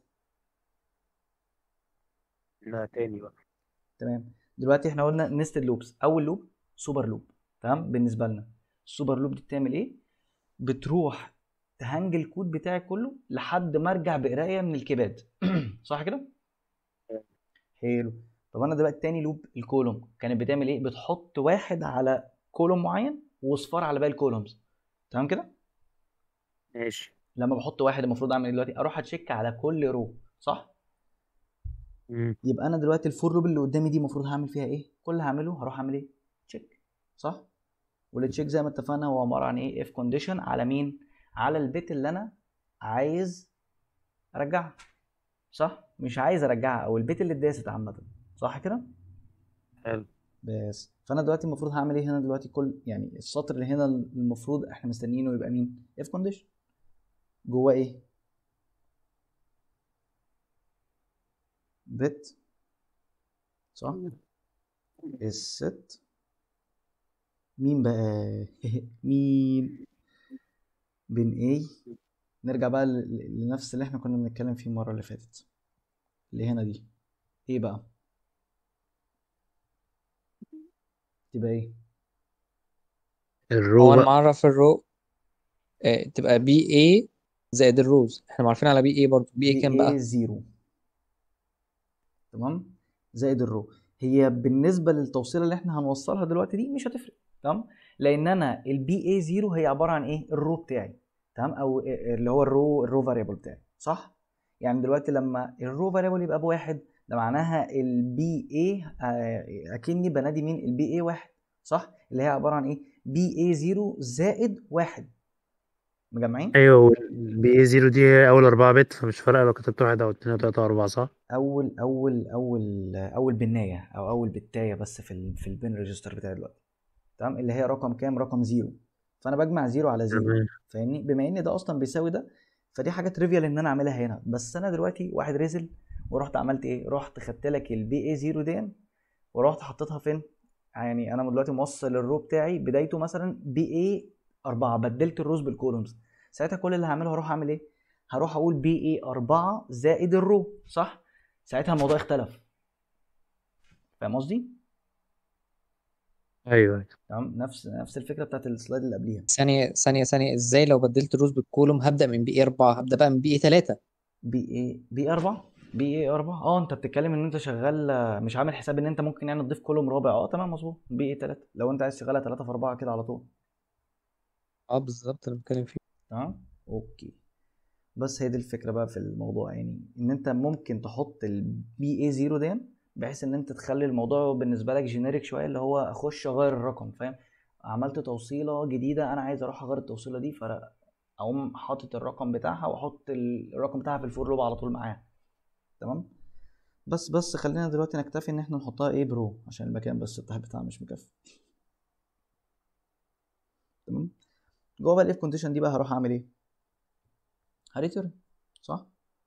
Speaker 2: لا تاني بقى
Speaker 1: تمام دلوقتي احنا قلنا نستد لوبس اول لوب سوبر لوب تمام بالنسبه لنا السوبر لوب دي بتعمل ايه بتروح تهنج الكود بتاعي كله لحد ما ارجع بقرايه من الكيباد صح كده حلو طب انا دلوقتي تاني لوب الكولوم كانت بتعمل ايه بتحط واحد على كولوم معين وصفار على باقي الكولومز تمام كده
Speaker 2: ماشي
Speaker 1: لما بحط واحد المفروض اعمل ايه دلوقتي اروح اتشيك على كل رو صح
Speaker 2: مم.
Speaker 1: يبقى انا دلوقتي الفور لوب اللي قدامي دي المفروض هعمل فيها ايه كل اللي هعمله هروح اعمل ايه تشيك صح والتشيك زي ما اتفقنا هو عباره عن ايه اف كونديشن على مين على البيت اللي انا عايز ارجعها صح مش عايز ارجعها او البيت اللي اتداست عامه صح كده
Speaker 2: حلو
Speaker 1: بس فانا دلوقتي المفروض هعمل ايه هنا دلوقتي كل يعني السطر اللي هنا المفروض احنا مستنيينه يبقى مين اف كونديشن جواه ايه بت صح الست مين بقى مين بين ايه نرجع بقى ل- ل- لنفس اللي احنا كنا بنتكلم فيه المره اللي فاتت اللي هنا دي ايه بقى تبقى ايه
Speaker 2: الرو
Speaker 3: هو انا
Speaker 2: بقى
Speaker 3: معرف الرو آه، تبقى بي اي زائد الروز احنا معرفين على بي اي برضه بي اي
Speaker 1: بي
Speaker 3: كام
Speaker 1: ايه
Speaker 3: بقى
Speaker 1: زيرو تمام زائد الرو هي بالنسبه للتوصيله اللي احنا هنوصلها دلوقتي دي مش هتفرق تمام لان انا البي اي زيرو هي عباره عن ايه الرو بتاعي تمام او اللي هو الرو الرو فاريبل بتاعي صح يعني دلوقتي لما الرو فاريبل يبقى بواحد ده معناها البي اي اكني بنادي مين البي اي واحد صح اللي هي عباره عن ايه بي اي زيرو زائد واحد مجمعين
Speaker 2: ايوه البي اي زيرو دي هي اول اربعة بت فمش فارقة لو كتبت واحد او اتنين او تلاتة او اربعة صح؟
Speaker 1: اول اول اول اول بنايه او اول بتايه بس في ال في البن ريجستر بتاعي دلوقتي تمام اللي هي رقم كام رقم زيرو فانا بجمع زيرو على زيرو
Speaker 2: تمام
Speaker 1: فاهمني بما ان ده اصلا بيساوي ده فدي حاجه تريفيال ان انا اعملها هنا بس انا دلوقتي واحد رزل ورحت عملت ايه رحت خدت لك البي اي زيرو دي ورحت حطيتها فين يعني انا دلوقتي موصل الرو بتاعي بدايته مثلا بي اي 4 بدلت الروز بالكولومز ساعتها كل اللي هعمله هروح اعمل ايه هروح اقول بي اي 4 زائد الرو صح ساعتها الموضوع اختلف فاهم قصدي
Speaker 2: ايوه ايوه
Speaker 1: تمام نفس نفس الفكره بتاعت السلايد اللي قبليها
Speaker 3: ثانية ثانية ثانية ازاي لو بدلت الروز بالكولوم هبدأ من بي اي 4 هبدأ بقى من بي اي 3
Speaker 1: بي اي بي اي 4 بي اي 4 اه انت بتتكلم ان انت شغال آه، مش عامل حساب ان انت ممكن يعني تضيف كولوم رابع اه تمام مظبوط بي اي 3 لو انت عايز تشغلها 3 في 4 كده على طول
Speaker 3: اه بالظبط اللي بتكلم فيه
Speaker 1: تمام اوكي بس هي دي الفكره بقى في الموضوع يعني ان انت ممكن تحط البي اي 0 دي بحيث ان انت تخلي الموضوع بالنسبه لك جينيريك شويه اللي هو اخش اغير الرقم فاهم عملت توصيله جديده انا عايز اروح اغير التوصيله دي فاقوم حاطط الرقم بتاعها واحط الرقم بتاعها في الفور لوب على طول معاها تمام بس بس خلينا دلوقتي نكتفي ان احنا نحطها ايه برو عشان المكان بس التايب بتاعها مش مكفي تمام جوه بقى الاف كونديشن دي بقى هروح اعمل ايه هريتيرن صح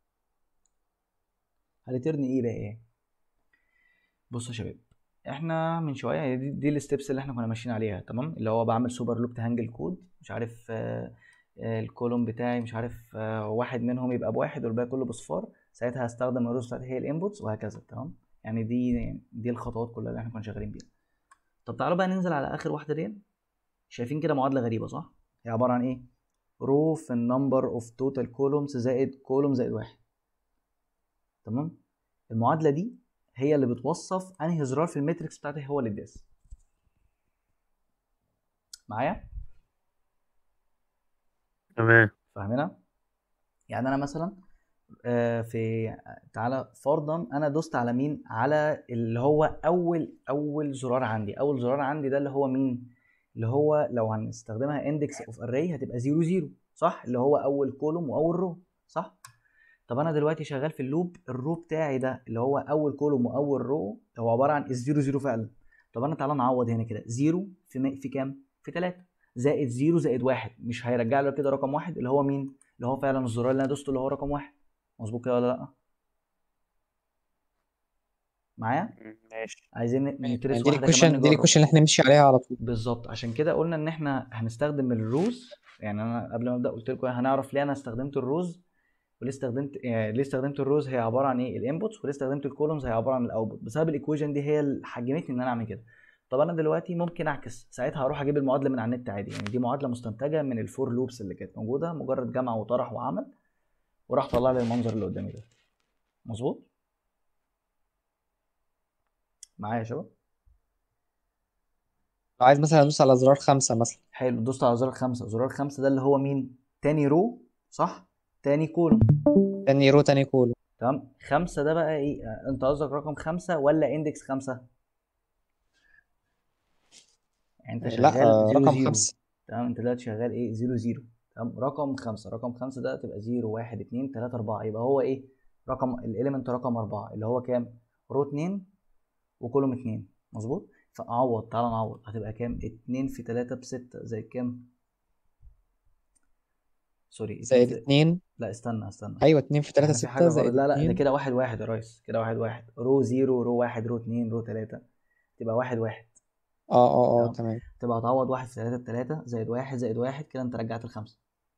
Speaker 1: هريتيرن ايه بقى ايه بصوا يا شباب احنا من شويه هي دي, دي الستبس اللي احنا كنا ماشيين عليها تمام اللي هو بعمل سوبر لوب تهانجل كود مش عارف آه، آه، الكولوم بتاعي مش عارف آه، واحد منهم يبقى بواحد والباقي كله بصفار ساعتها هستخدم الروز بتاعتي هي الانبوتس وهكذا تمام يعني دي دي الخطوات كلها اللي احنا كنا شغالين بيها طب تعالوا بقى ننزل على اخر واحده دي شايفين كده معادله غريبه صح هي عباره عن ايه رو في النمبر اوف توتال كولومز زائد كولوم زائد واحد تمام المعادله دي هي اللي بتوصف انهي زرار في الماتريكس بتاعتي هو اللي اتداس معايا
Speaker 2: تمام
Speaker 1: فاهمينها يعني انا مثلا آه، في تعالى فرضا انا دوست على مين على اللي هو اول اول زرار عندي اول زرار عندي ده اللي هو مين اللي هو لو هنستخدمها اندكس اوف اري هتبقى 0 0 صح اللي هو اول كولوم واول رو صح طب انا دلوقتي شغال في اللوب الرو بتاعي ده اللي هو اول كولوم واول رو هو عباره عن الزيرو زيرو فعلا طب انا تعالى نعوض هنا كده زيرو في م... في كام في 3 زائد زيرو زائد واحد مش هيرجع له كده رقم واحد اللي هو مين اللي هو فعلا الزرار اللي انا دوسته اللي هو رقم واحد مظبوط كده ولا لا معايا
Speaker 3: ماشي
Speaker 1: عايزين نترس
Speaker 3: دي
Speaker 1: واحده كمان
Speaker 3: الكويشن دي
Speaker 1: نجرب
Speaker 3: الكويشن اللي احنا نمشي عليها على طول
Speaker 1: بالظبط عشان كده قلنا ان احنا هنستخدم الروز يعني انا قبل ما ابدا قلت لكم هنعرف ليه انا استخدمت الروز وليه استخدمت يعني ليه استخدمت الروز هي عباره عن ايه الانبوتس وليه استخدمت الكولومز هي عباره عن الاوتبوت بسبب الايكويشن دي هي اللي حجمتني ان انا اعمل كده طب انا دلوقتي ممكن اعكس ساعتها هروح اجيب المعادله من على النت عادي يعني دي معادله مستنتجه من الفور لوبس اللي كانت موجوده مجرد جمع وطرح وعمل وراح طلع لي المنظر اللي قدامي ده مظبوط معايا يا شباب
Speaker 3: لو عايز مثلا ادوس على زرار خمسة مثلا
Speaker 1: حلو دوست على زرار خمسة زرار خمسة ده اللي هو مين تاني رو صح تاني كولوم
Speaker 3: تاني رو تاني كولوم
Speaker 1: تمام خمسة ده بقى ايه آه، انت قصدك رقم خمسة ولا اندكس خمسة يعني انت
Speaker 3: لا
Speaker 1: شغال
Speaker 3: آه،
Speaker 1: زيرو
Speaker 3: رقم
Speaker 1: زيرو
Speaker 3: خمسة
Speaker 1: تمام انت دلوقتي شغال ايه زيرو زيرو تمام رقم خمسة رقم خمسة ده تبقى زيرو واحد اتنين تلاتة اربعة يبقى هو ايه رقم الاليمنت رقم اربعة اللي هو كام رو اتنين وكولوم اتنين مظبوط فاعوض تعالى نعوض هتبقى كام اتنين في تلاتة بستة زي كام سوري اتنين
Speaker 3: زائد
Speaker 1: في...
Speaker 3: اتنين
Speaker 1: لا استنى استنى
Speaker 3: أيوة اتنين في تلاتة
Speaker 1: احنا في حاجة
Speaker 3: ستة
Speaker 1: غلط
Speaker 3: زائد
Speaker 1: لا لا ده
Speaker 3: اتنين
Speaker 1: كده واحد واحد يا ريس كده واحد واحد رو زيرو رو واحد رو اتنين رو تلاتة تبقى واحد واحد
Speaker 3: اه اه اه
Speaker 1: تمام
Speaker 3: تمام
Speaker 1: تبقى هتعوض واحد في تلاتة بتلاتة زائد واحد زائد واحد كده انت رجعت الخمسة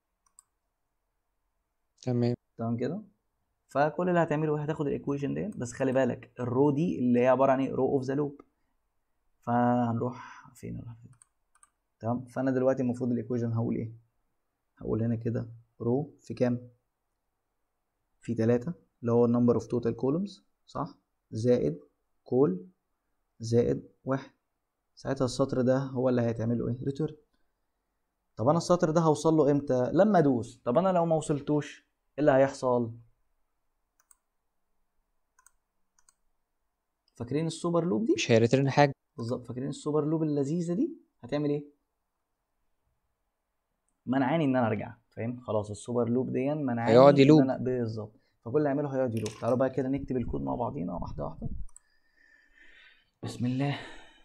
Speaker 3: تمام
Speaker 1: تمام كده فكل اللي هتعمله ايه هتاخد الايكويشن دي بس خلي بالك الرو دي اللي هي عبارة عن ايه رو اوف ذا لوب فهنروح فين ولا فين تمام فانا دلوقتي المفروض الايكويشن هقول ايه هقول هنا كده رو في كام في تلاتة اللي هو النمبر اوف توتال كولومز صح زائد كول زائد واحد ساعتها السطر ده هو اللي هيتعمل له ايه ريتيرن طب انا السطر ده هوصل له امتى لما ادوس طب انا لو ما وصلتوش ايه اللي هيحصل فاكرين السوبر لوب دي
Speaker 3: مش هيريترن حاجة
Speaker 1: بالظبط فاكرين السوبر لوب اللذيذه دي هتعمل ايه منعاني ان انا ارجع فاهم خلاص السوبر لوب دي
Speaker 3: هيقعد
Speaker 1: منعاني ان
Speaker 3: يلوب
Speaker 1: انا بالظبط فكل اللي هيعمله هيقعد يلوب تعالوا بقى كده نكتب الكود مع بعضينا واحده واحده بسم الله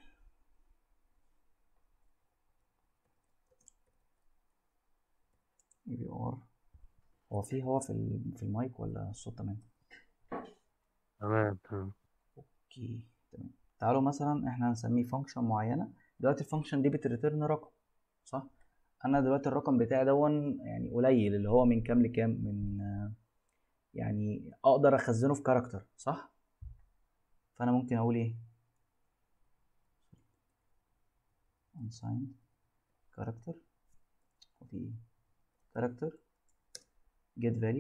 Speaker 1: اي بي ار هو في هو في ال- في المايك ولا الصوت تمام
Speaker 2: تمام تمام
Speaker 1: اوكي تمام تعالوا مثلا احنا هنسميه فانكشن معينه دلوقتي الفانكشن دي بتريتيرن رقم صح انا دلوقتي الرقم بتاعي دون يعني قليل اللي هو من كام لكام من آه، يعني اقدر اخزنه في كاركتر صح فانا ممكن اقول ايه unsigned character وفي ايه character get value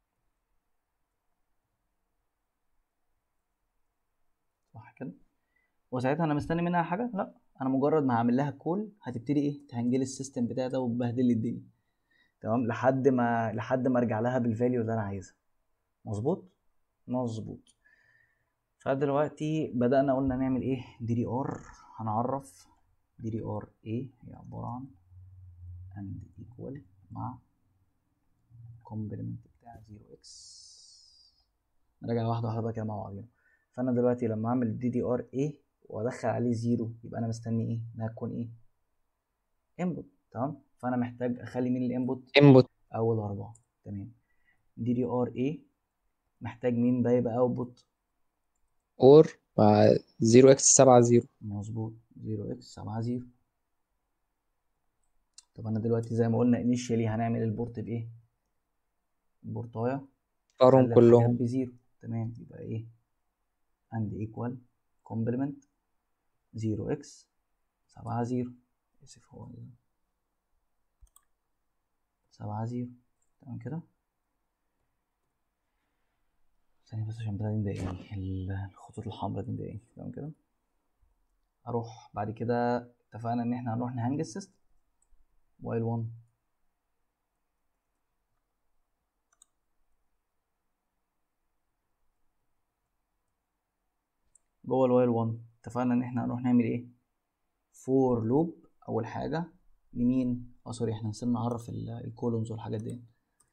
Speaker 1: صح كده وساعتها انا مستني منها حاجه لا انا مجرد ما هعمل لها كول هتبتدي ايه تهنجلي السيستم بتاعي ده وتبهدل لي الدنيا تمام لحد ما لحد ما ارجع لها بالفاليو اللي انا عايزها مظبوط مظبوط فدلوقتي بدأنا قلنا نعمل ايه دي دي ار هنعرف دي دي ار ايه هي عبارة عن and equal مع complement بتاع 0x نراجع واحدة واحدة بقى كده مع بعضينا فأنا دلوقتي لما أعمل دي دي ار ايه وأدخل عليه زيرو يبقى أنا مستني ايه إنها تكون ايه input تمام فأنا محتاج أخلي مين الانبوت
Speaker 3: input
Speaker 1: أول أربعة تمام دي دي ار ايه محتاج مين بقى يبقى اوتبوت
Speaker 3: or مع 0x 7 0
Speaker 1: مظبوط 0 اكس 7 0 طب انا دلوقتي زي ما قلنا انيشيالي هنعمل البورت بايه البورتايه
Speaker 3: اختارهم
Speaker 1: خلي الحاجات
Speaker 3: كلهم
Speaker 1: بزيرو تمام يبقى ايه and equal complement 0 اكس 7 0 اسف هو ال 7 0 تمام كده ثانية بس عشان بتاعي مضايقني ال- الخطوط الحمراء دي مضايقني تمام كده اروح بعد كده اتفقنا ان احنا هنروح نهنج السيستم وايل 1 جوه الوايل 1 اتفقنا ان احنا هنروح نعمل ايه فور لوب اول حاجه لمين اه سوري احنا نسينا نعرف الكولومز والحاجات دي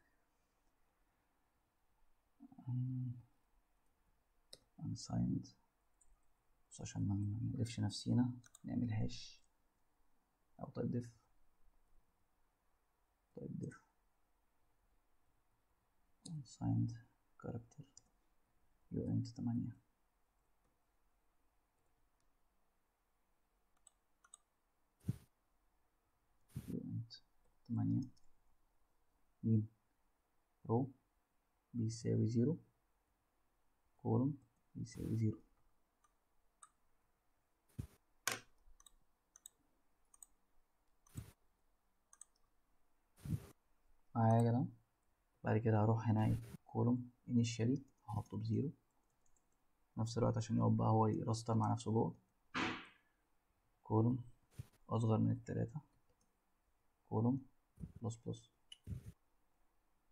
Speaker 1: unsigned بس عشان ما نقرفش نفسينا نعمل هاش او طيب ديف طيب ديف unsigned character uint 8 uint 8 مين رو بيساوي زيرو كولوم بيساوي زيرو معايا يا جدع بعد كده هروح هنا كولوم initially هحطه بزيرو نفس الوقت عشان يقعد بقى هو يراستر مع نفسه جوه كولوم أصغر من التلاتة كولوم بلس بلس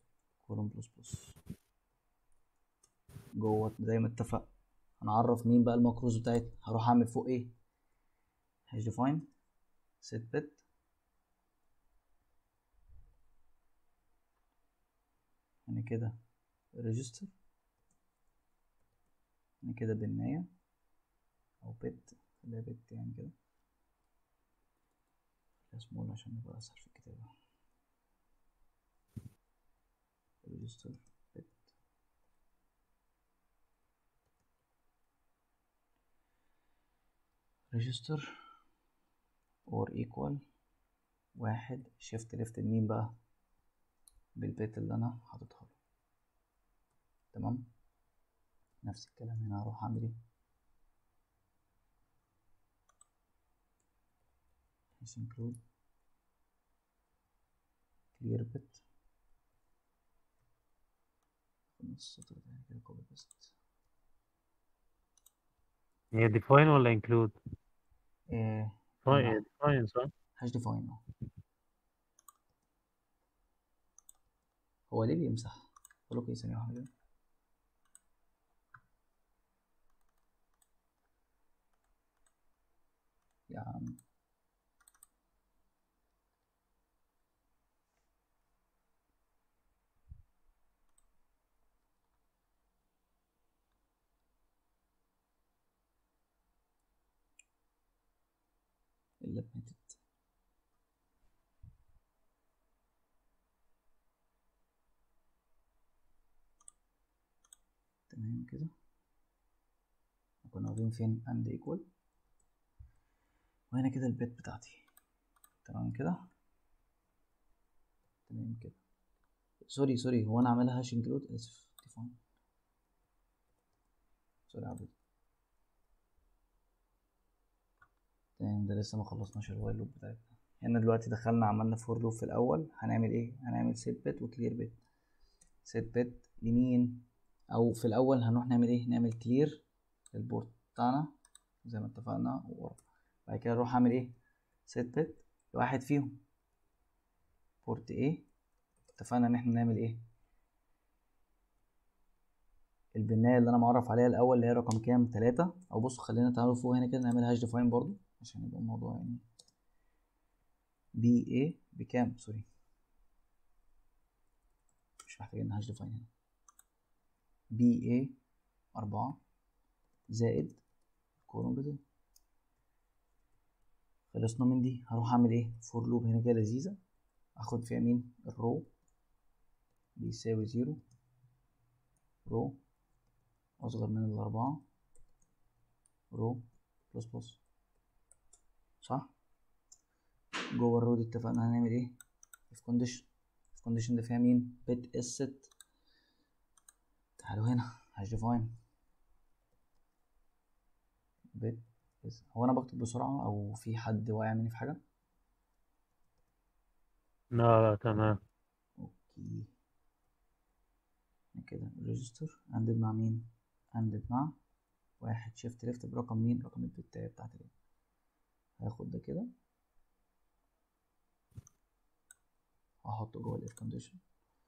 Speaker 1: زي ما اتفق هنعرف مين بقى الماكروز بتاعتنا هروح اعمل فوق ايه هاش ديفاين set bit هنا كده ريجستر هنا كده بناية او بت خليها بت يعني كده خليها سمول عشان يبقى اسهل في الكتابة ريجستر بت register or equal واحد shift left لمين بقى بالبيت اللي انا حاططها له تمام نفس الكلام هنا هروح اعمل ايه مش include clear bit نص السطر ده كده copy paste
Speaker 2: هي define ولا include؟
Speaker 1: ايه
Speaker 2: define define صح؟
Speaker 1: هاش ديفاين اه هو ليه بيمسح اقول لكم ايه ثانيه واحده كده يا عم اللاب ماتت تمام كده كنا واقفين فين اند ايكوال وهنا كده البيت بتاعتي تمام كده تمام كده سوري سوري هو انا عاملها هاش انكلود اسف ديفاين سوري يا عبد تمام ده لسه ما خلصناش الوايل لوب بتاعتنا هنا دلوقتي دخلنا عملنا فور لوب في الاول هنعمل ايه هنعمل سيت بت وكلير بت سيت بت لمين او في الاول هنروح نعمل ايه نعمل كلير للبورت بتاعنا زي ما اتفقنا ورا بعد كده نروح اعمل ايه سيت بت لواحد فيهم بورت ايه اتفقنا ان احنا نعمل ايه البنايه اللي انا معرف عليها الاول اللي هي رقم كام تلاتة او بصوا خلينا تعالوا فوق هنا كده نعمل هاش ديفاين برضو عشان يبقى الموضوع يعني بي ايه بكام سوري مش محتاجين هاش ديفاين هنا بي ايه أربعة زائد كولوم بتاعي خلصنا من دي هروح اعمل ايه فور لوب هنا كده لذيذة اخد فيها مين الرو بيساوي زيرو رو اصغر من الاربعة رو بلس بلس صح جوه الرو دي اتفقنا هنعمل ايه في كونديشن في كونديشن ده فيها مين بت اس ست تعالوا هنا هاش ديفاين بت اس هو انا بكتب بسرعة او في حد واقع مني في حاجة
Speaker 2: لا لا تمام
Speaker 1: اوكي كده ريجستر اندد مع مين اندد مع واحد شيفت ليفت برقم مين رقم البت بتاعت ال هاخد ده كده واحطه جوه الاف كونديشن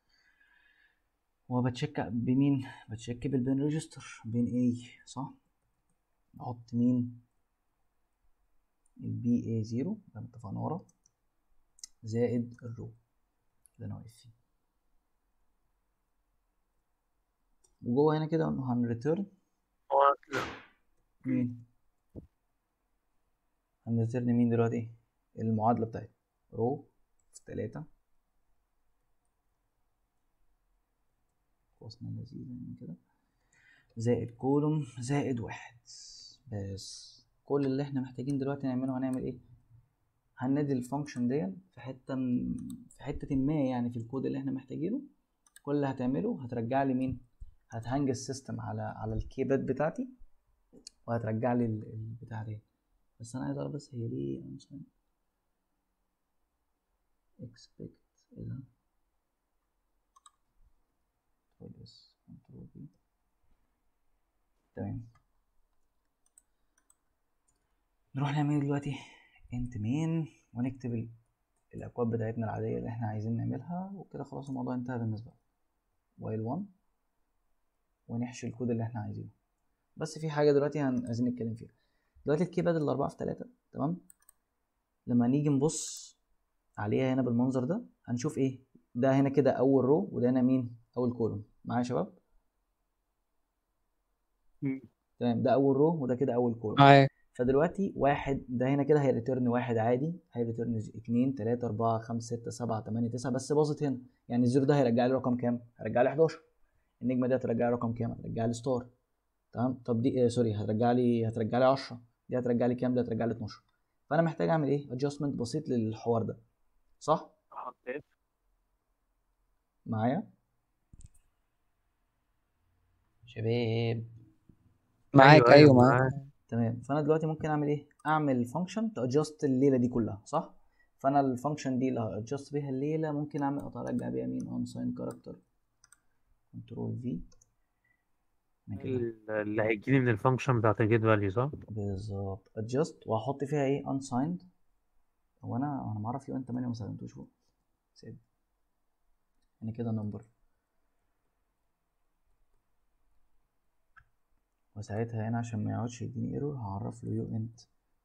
Speaker 1: وبتشيك بمين بتشيك بالبين ريجستر بين اي صح احط مين البي اي زيرو زي ما اتفقنا ورا زائد الرو اللي انا واقف فيه وجوه هنا كده هنريتيرن
Speaker 2: هو
Speaker 1: مين هنريتيرن مين دلوقتي المعادلة بتاعتنا رو في تلاتة قوسنا لذيذة يعني كده زائد كولوم زائد واحد بس كل اللي احنا محتاجين دلوقتي نعمله هنعمل ايه هننادي الفانكشن دي في حتة في حتة ما يعني في الكود اللي احنا محتاجينه كل اللي هتعمله هترجع لي مين هتهنج السيستم على على الكيبات بتاعتي وهترجع لي ال- البتاع دي بس انا عايز اعرف بس هي ليه مثلا expect ايه ده كنترول اس كنترول بي تمام نروح نعمل إيه دلوقتي انت مين ونكتب ال- الاكواد بتاعتنا العاديه اللي احنا عايزين نعملها وكده خلاص الموضوع انتهى بالنسبه لنا while 1 ونحشي الكود اللي احنا عايزينه بس في حاجه دلوقتي هن- عايزين نتكلم فيها دلوقتي الكيباد الأربعة في تلاتة تمام لما نيجي نبص عليها هنا بالمنظر ده هنشوف ايه ده هنا كده اول رو وده هنا مين اول كولوم معايا يا شباب
Speaker 2: مم.
Speaker 1: تمام ده اول رو وده كده اول كولوم
Speaker 3: معاك
Speaker 1: فدلوقتي واحد ده هنا كده هيريتيرن واحد عادي هيريتيرن اتنين تلاتة أربعة خمسة ستة سبعة تمانية تسعة بس باظت هنا يعني الزيرو ده هيرجع لي رقم كام؟ هيرجع لي 11 النجمة دي هترجع لي رقم كام؟ هترجع لي ستار تمام طب دي آه سوري هترجع لي هترجع لي 10 دي هترجع لي كام؟ دي هترجع لي 12 فأنا محتاج أعمل إيه؟ ادجستمنت بسيط للحوار ده صح؟
Speaker 2: احط اف
Speaker 1: معايا؟ شباب
Speaker 3: معاك
Speaker 2: ايوه
Speaker 3: ايوه
Speaker 2: ايوه
Speaker 3: معاك
Speaker 2: معاك
Speaker 1: تمام فانا دلوقتي ممكن اعمل ايه اعمل فانكشن تادجست الليله دي كلها صح فانا الفانكشن دي اللي هادجست بيها الليله ممكن اعمل ارجع بيها مين اون ساين كاركتر كنترول في
Speaker 2: اللي هيجيلي من الفانكشن بتاعت الجيت فاليو صح؟
Speaker 1: بالظبط ادجست وهحط فيها ايه unsigned هو انا انا معرف يو ان 8 ما استخدمتوش فوق سيب يعني كده نمبر وساعتها هنا عشان ما يقعدش يديني ايرور هعرف له يو انت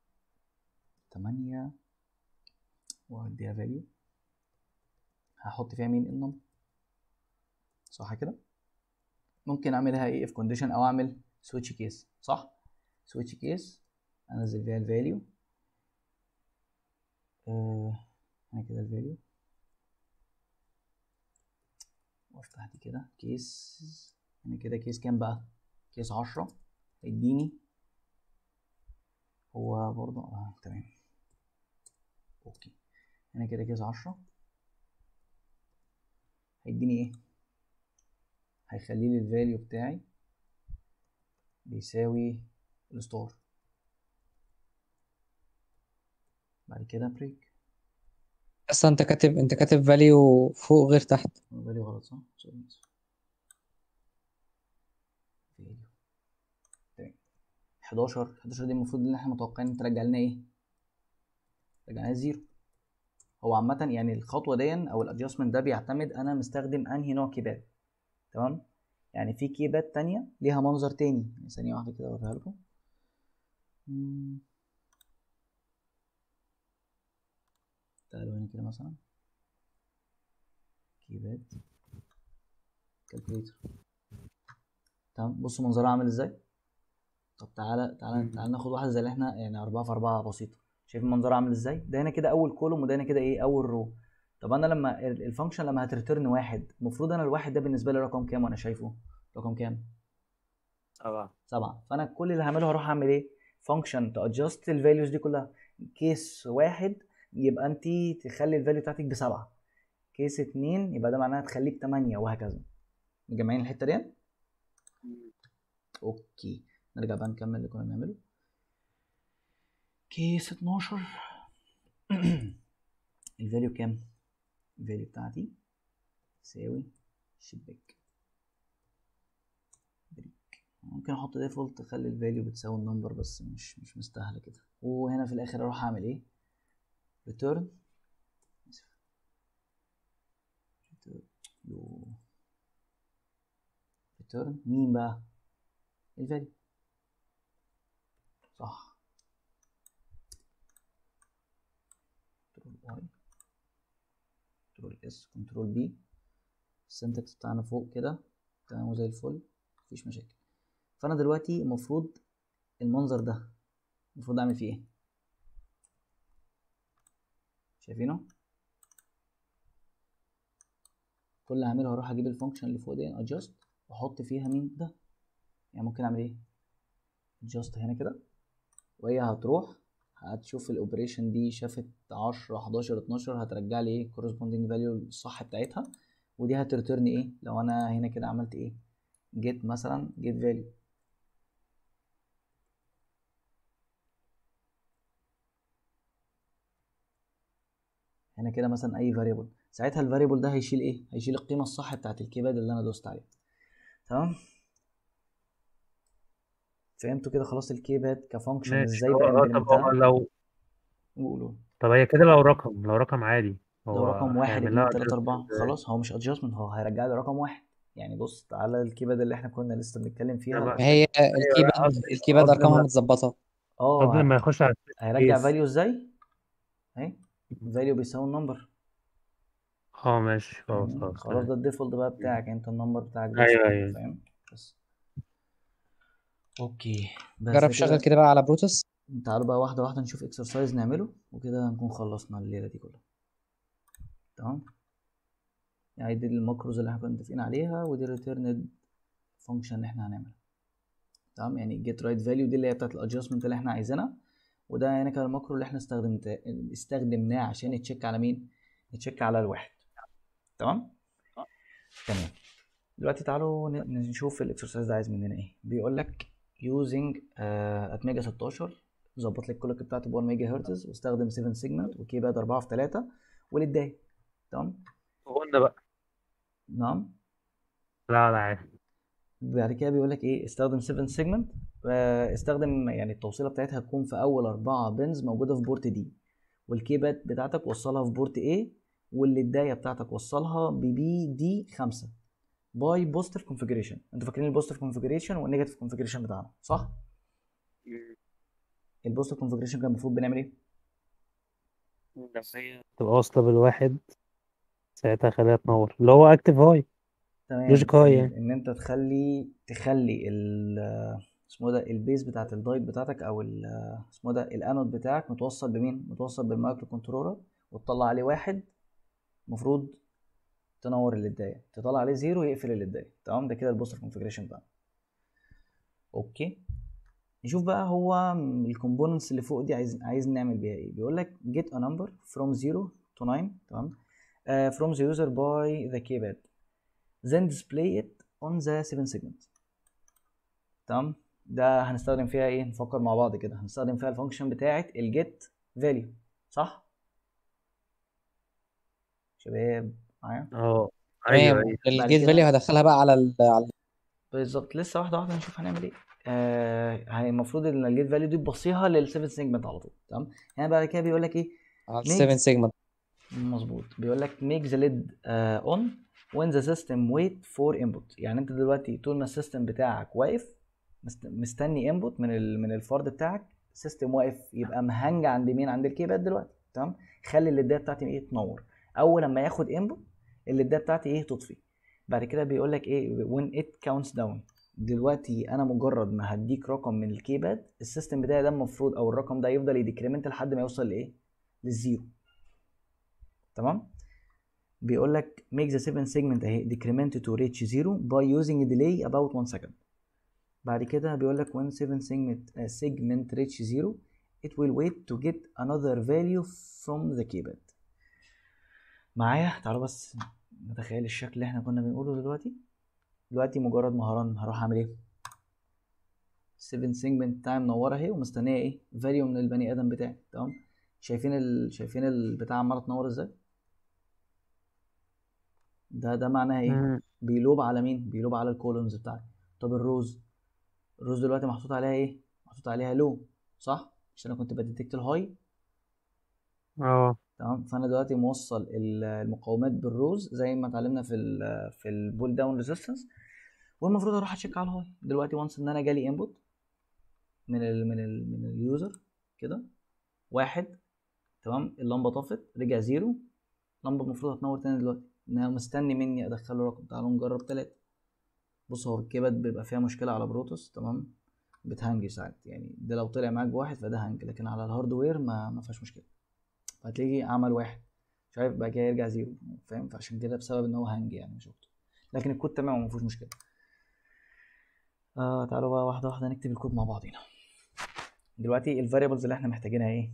Speaker 1: 8 وهديها فاليو هحط فيها مين النمبر صح كده ممكن اعملها ايه اف كونديشن او اعمل سويتش كيس صح سويتش كيس انزل فيها الفاليو آه هنا كده الفاليو وافتح دي كده كيس هنا كده كيس كام بقى كيس عشرة هيديني هو برضه اه تمام اوكي هنا كده كيس عشرة هيديني ايه هيخلي لي الفاليو بتاعي بيساوي الستار بعد كده بريك
Speaker 3: اصلا انت كاتب انت كاتب فاليو فوق غير تحت
Speaker 1: فاليو غلط صح؟ سوري آسف. فاليو تمام 11 11 دي المفروض ان احنا متوقعين ان ترجع لنا ايه؟ ترجع لنا زيرو هو عامة يعني الخطوة دي او الادجستمنت ده بيعتمد انا مستخدم انهي نوع كيباد تمام؟ يعني في كيباد تانية ليها منظر تاني يعني ثانية واحدة كده اوريها لكم مم. تعالوا هنا كده مثلا كيباد كالكوليتر تمام بصوا منظرها عامل ازاي طب تعالى تعالى تعالى ناخد واحده زي اللي احنا يعني أربعة في أربعة بسيطة شايف المنظر عامل ازاي ده هنا كده أول كولوم وده هنا كده ايه أول رو طب أنا لما ال- الفانكشن لما هترترن واحد المفروض أنا الواحد ده بالنسبة لي رقم كام وأنا شايفه رقم كام
Speaker 2: سبعة
Speaker 1: سبعة فأنا كل اللي هعمله هروح أعمل ايه فانكشن تادجست الفاليوز دي كلها كيس واحد يبقى انت تخلي الفاليو بتاعتك بسبعة كيس اتنين يبقى ده معناها تخليه بتمانية وهكذا مجمعين الحتة دي اوكي نرجع بقى نكمل اللي كنا بنعمله كيس 12 الفاليو كام الفاليو بتاعتي تساوي شباك بريك ممكن احط ديفولت اخلي الفاليو بتساوي النمبر بس مش مش مستاهله كده وهنا في الاخر اروح اعمل ايه return return مين بقى الفاليو صح كنترول واي كنترول اس كنترول بي السنتكس بتاعنا فوق كده تمام وزي الفل مفيش مشاكل فانا دلوقتي المفروض المنظر ده المفروض اعمل فيه ايه شايفينه كل اللي هعمله هروح اجيب الفانكشن اللي فوق دي ادجست واحط فيها مين ده يعني ممكن اعمل ايه ادجست هنا كده وهي هتروح هتشوف الاوبريشن دي شافت 10 11 12 هترجع لي ايه corresponding value الصح بتاعتها ودي هترترن ايه لو انا هنا كده عملت ايه get مثلا get value هنا كده مثلا اي variable ساعتها الفاريبل ده هيشيل ايه هيشيل القيمه الصح بتاعت الكيباد اللي انا دوست عليها تمام فهمتوا كده خلاص الكيباد كفانكشن
Speaker 2: ماشي
Speaker 1: ازاي
Speaker 2: هو اه طب هو
Speaker 1: بامبلمنتها
Speaker 2: لو
Speaker 1: قولوا
Speaker 2: طب هي كده لو رقم لو رقم عادي
Speaker 1: لو
Speaker 2: هو
Speaker 1: رقم واحد
Speaker 2: هيعمل
Speaker 1: اتنين
Speaker 2: لها
Speaker 1: تلاتة
Speaker 2: adjust
Speaker 1: أربعة
Speaker 2: ازاي؟
Speaker 1: خلاص هو مش adjustment هو هيرجع لي رقم واحد يعني بص تعالى الكيباد اللي احنا كنا لسه بنتكلم فيها
Speaker 2: لا،
Speaker 3: ما هي الكيباد
Speaker 2: قصدي-
Speaker 3: الكيباد
Speaker 2: قصدي
Speaker 3: ارقامها
Speaker 2: ما-
Speaker 3: متظبطه
Speaker 1: اه
Speaker 2: قبل ما يخش على
Speaker 1: هيرجع
Speaker 2: كيس.
Speaker 1: فاليو ازاي اهي فاليو بيساوي النمبر
Speaker 2: اه ماشي خلاص
Speaker 1: فاهمني؟
Speaker 2: خلاص
Speaker 1: خلاص ده الديفولت بقى بتاعك انت النمبر بتاعك
Speaker 2: أيوة،
Speaker 1: بس
Speaker 2: أيوة.
Speaker 1: فاهم بس اوكي بس
Speaker 3: جرب شغل كده بقى على بروتوس
Speaker 1: تعالوا بقى واحده واحده نشوف اكسرسايز نعمله وكده نكون خلصنا الليله دي كلها تمام يعني دي الماكروز اللي احنا كنا متفقين عليها ودي الريتيرند فانكشن اللي احنا هنعملها تمام يعني جيت رايت فاليو دي اللي هي بتاعت الادجستمنت اللي احنا عايزينها وده هنا كان الماكرو اللي احنا استخدمت استخدمناه عشان يتشيك على مين يتشيك على الواحد تمام تمام دلوقتي تعالوا ن- نشوف الاكسرسايز ده عايز مننا ايه بيقول لك using ات ميجا 16 ظبط لك الكلوك بتاعته ب 1 ميجا هرتز واستخدم 7 سيجمنت وكيباد 4 في 3 وللداي تمام
Speaker 2: قلنا بقى
Speaker 1: نعم
Speaker 2: لا لا عادي
Speaker 1: بعد كده بيقول لك ايه استخدم 7 سيجمنت استخدم يعني التوصيله بتاعتها تكون في اول اربعه بنز موجوده في بورت دي والكيبات بتاعتك وصلها في بورت A واللي الدايه بتاعتك وصلها ببي دي 5 باي بوزيتيف كونفيجريشن انتوا فاكرين البوزيتيف كونفيجريشن والنيجاتيف كونفيجريشن بتاعنا صح البوزيتيف كونفيجريشن كان المفروض بنعمل ايه
Speaker 2: تبقى واصلة بالواحد ساعتها خليها تنور اللي هو اكتف هاي
Speaker 1: تمام
Speaker 2: لوجيك هاي
Speaker 1: ان
Speaker 2: يعني
Speaker 1: إن انت تخلي تخلي ال اسمه ده البيز بتاعت الدايت بتاعتك او ال اسمه ده الانود بتاعك متوصل بمين متوصل بالمايكرو كنترولر وتطلع عليه واحد المفروض تنور الليدايه تطلع عليه زيرو يقفل الليدايه تمام ده كده البوستر كونفيجريشن بتاعنا اوكي نشوف بقى هو الكومبوننتس اللي فوق دي عايز عايز نعمل بيها ايه بيقول لك get a number from 0 to 9 تمام uh, from the user by the keypad then display it on the 7 segment تمام ده هنستخدم فيها ايه نفكر مع بعض كده هنستخدم فيها الفانكشن بتاعه الجيت فاليو صح شباب معايا
Speaker 2: اه ايوه
Speaker 3: تمام
Speaker 2: ايوه
Speaker 1: بعد
Speaker 3: الجيت
Speaker 1: كده-
Speaker 3: فاليو هدخلها بقى على ال على
Speaker 1: بالظبط لسه واحده واحده هنشوف هنعمل ايه آه هي المفروض ان الجيت فاليو دي تبصيها لل7 سيجمنت على طول تمام يعني بعد كده بيقول لك ايه
Speaker 3: على
Speaker 1: Make-
Speaker 3: 7 سيجمنت
Speaker 1: مظبوط بيقول لك make the lid uh, on when the system wait for input يعني انت دلوقتي طول ما السيستم بتاعك واقف مست- مستني انبوت من ال... من الفرد بتاعك السيستم واقف يبقى مهنج عند مين عند الكيباد دلوقتي تمام خلي الليدات بتاعتي ايه تنور اول لما ياخد انبوت الليدات بتاعتي ايه تطفي بعد كده بيقول لك ايه when it counts down دلوقتي انا مجرد ما هديك رقم من الكيباد السيستم بتاعي ده المفروض او الرقم ده يفضل يديكريمنت لحد ما يوصل لايه للزيرو تمام بيقول لك make the 7 segment اهي decrement to reach zero by using a delay about 1 second بعد كده بيقول لك when 7 segment uh, segment reach zero it will wait to get another value from the keypad معايا تعالوا بس نتخيل الشكل اللي احنا كنا بنقوله دلوقتي دلوقتي مجرد ما هرن هروح اعمل ايه 7 segment time منوره اهي ومستنيه ايه فاليو من البني ادم بتاعي تمام شايفين ال... شايفين البتاع عماله تنور ازاي ده ده معناها ايه
Speaker 2: مم.
Speaker 1: بيلوب على مين بيلوب على الكولومز بتاعتي طب الروز الروز دلوقتي محطوط عليها ايه محطوط عليها لو صح عشان انا كنت بديتكت الهاي
Speaker 2: اه
Speaker 1: تمام فانا دلوقتي موصل ال- المقاومات بالروز زي ما اتعلمنا في ال في البول داون ريزيستنس والمفروض اروح اتشيك على الهاي دلوقتي وانس ان انا جالي انبوت من ال من ال من اليوزر كده واحد تمام اللمبه طفت رجع زيرو اللمبه المفروض هتنور تاني دلوقتي انها مستني مني ادخله رقم تعالوا نجرب تلاتة بص هو الكيباد بيبقى فيها مشكله على بروتوس تمام بتهنج ساعات يعني ده لو طلع معاك بواحد فده هنج لكن على الهاردوير ما ما فيهاش مشكله هتلاقيه عمل واحد مش عارف بقى كده يرجع زيرو فاهم فعشان كده بسبب ان هو هنج يعني مش اكتر لكن الكود تمام وما فيهوش مشكله آه تعالوا بقى واحده واحده نكتب الكود مع بعضينا دلوقتي الفاريبلز اللي احنا محتاجينها ايه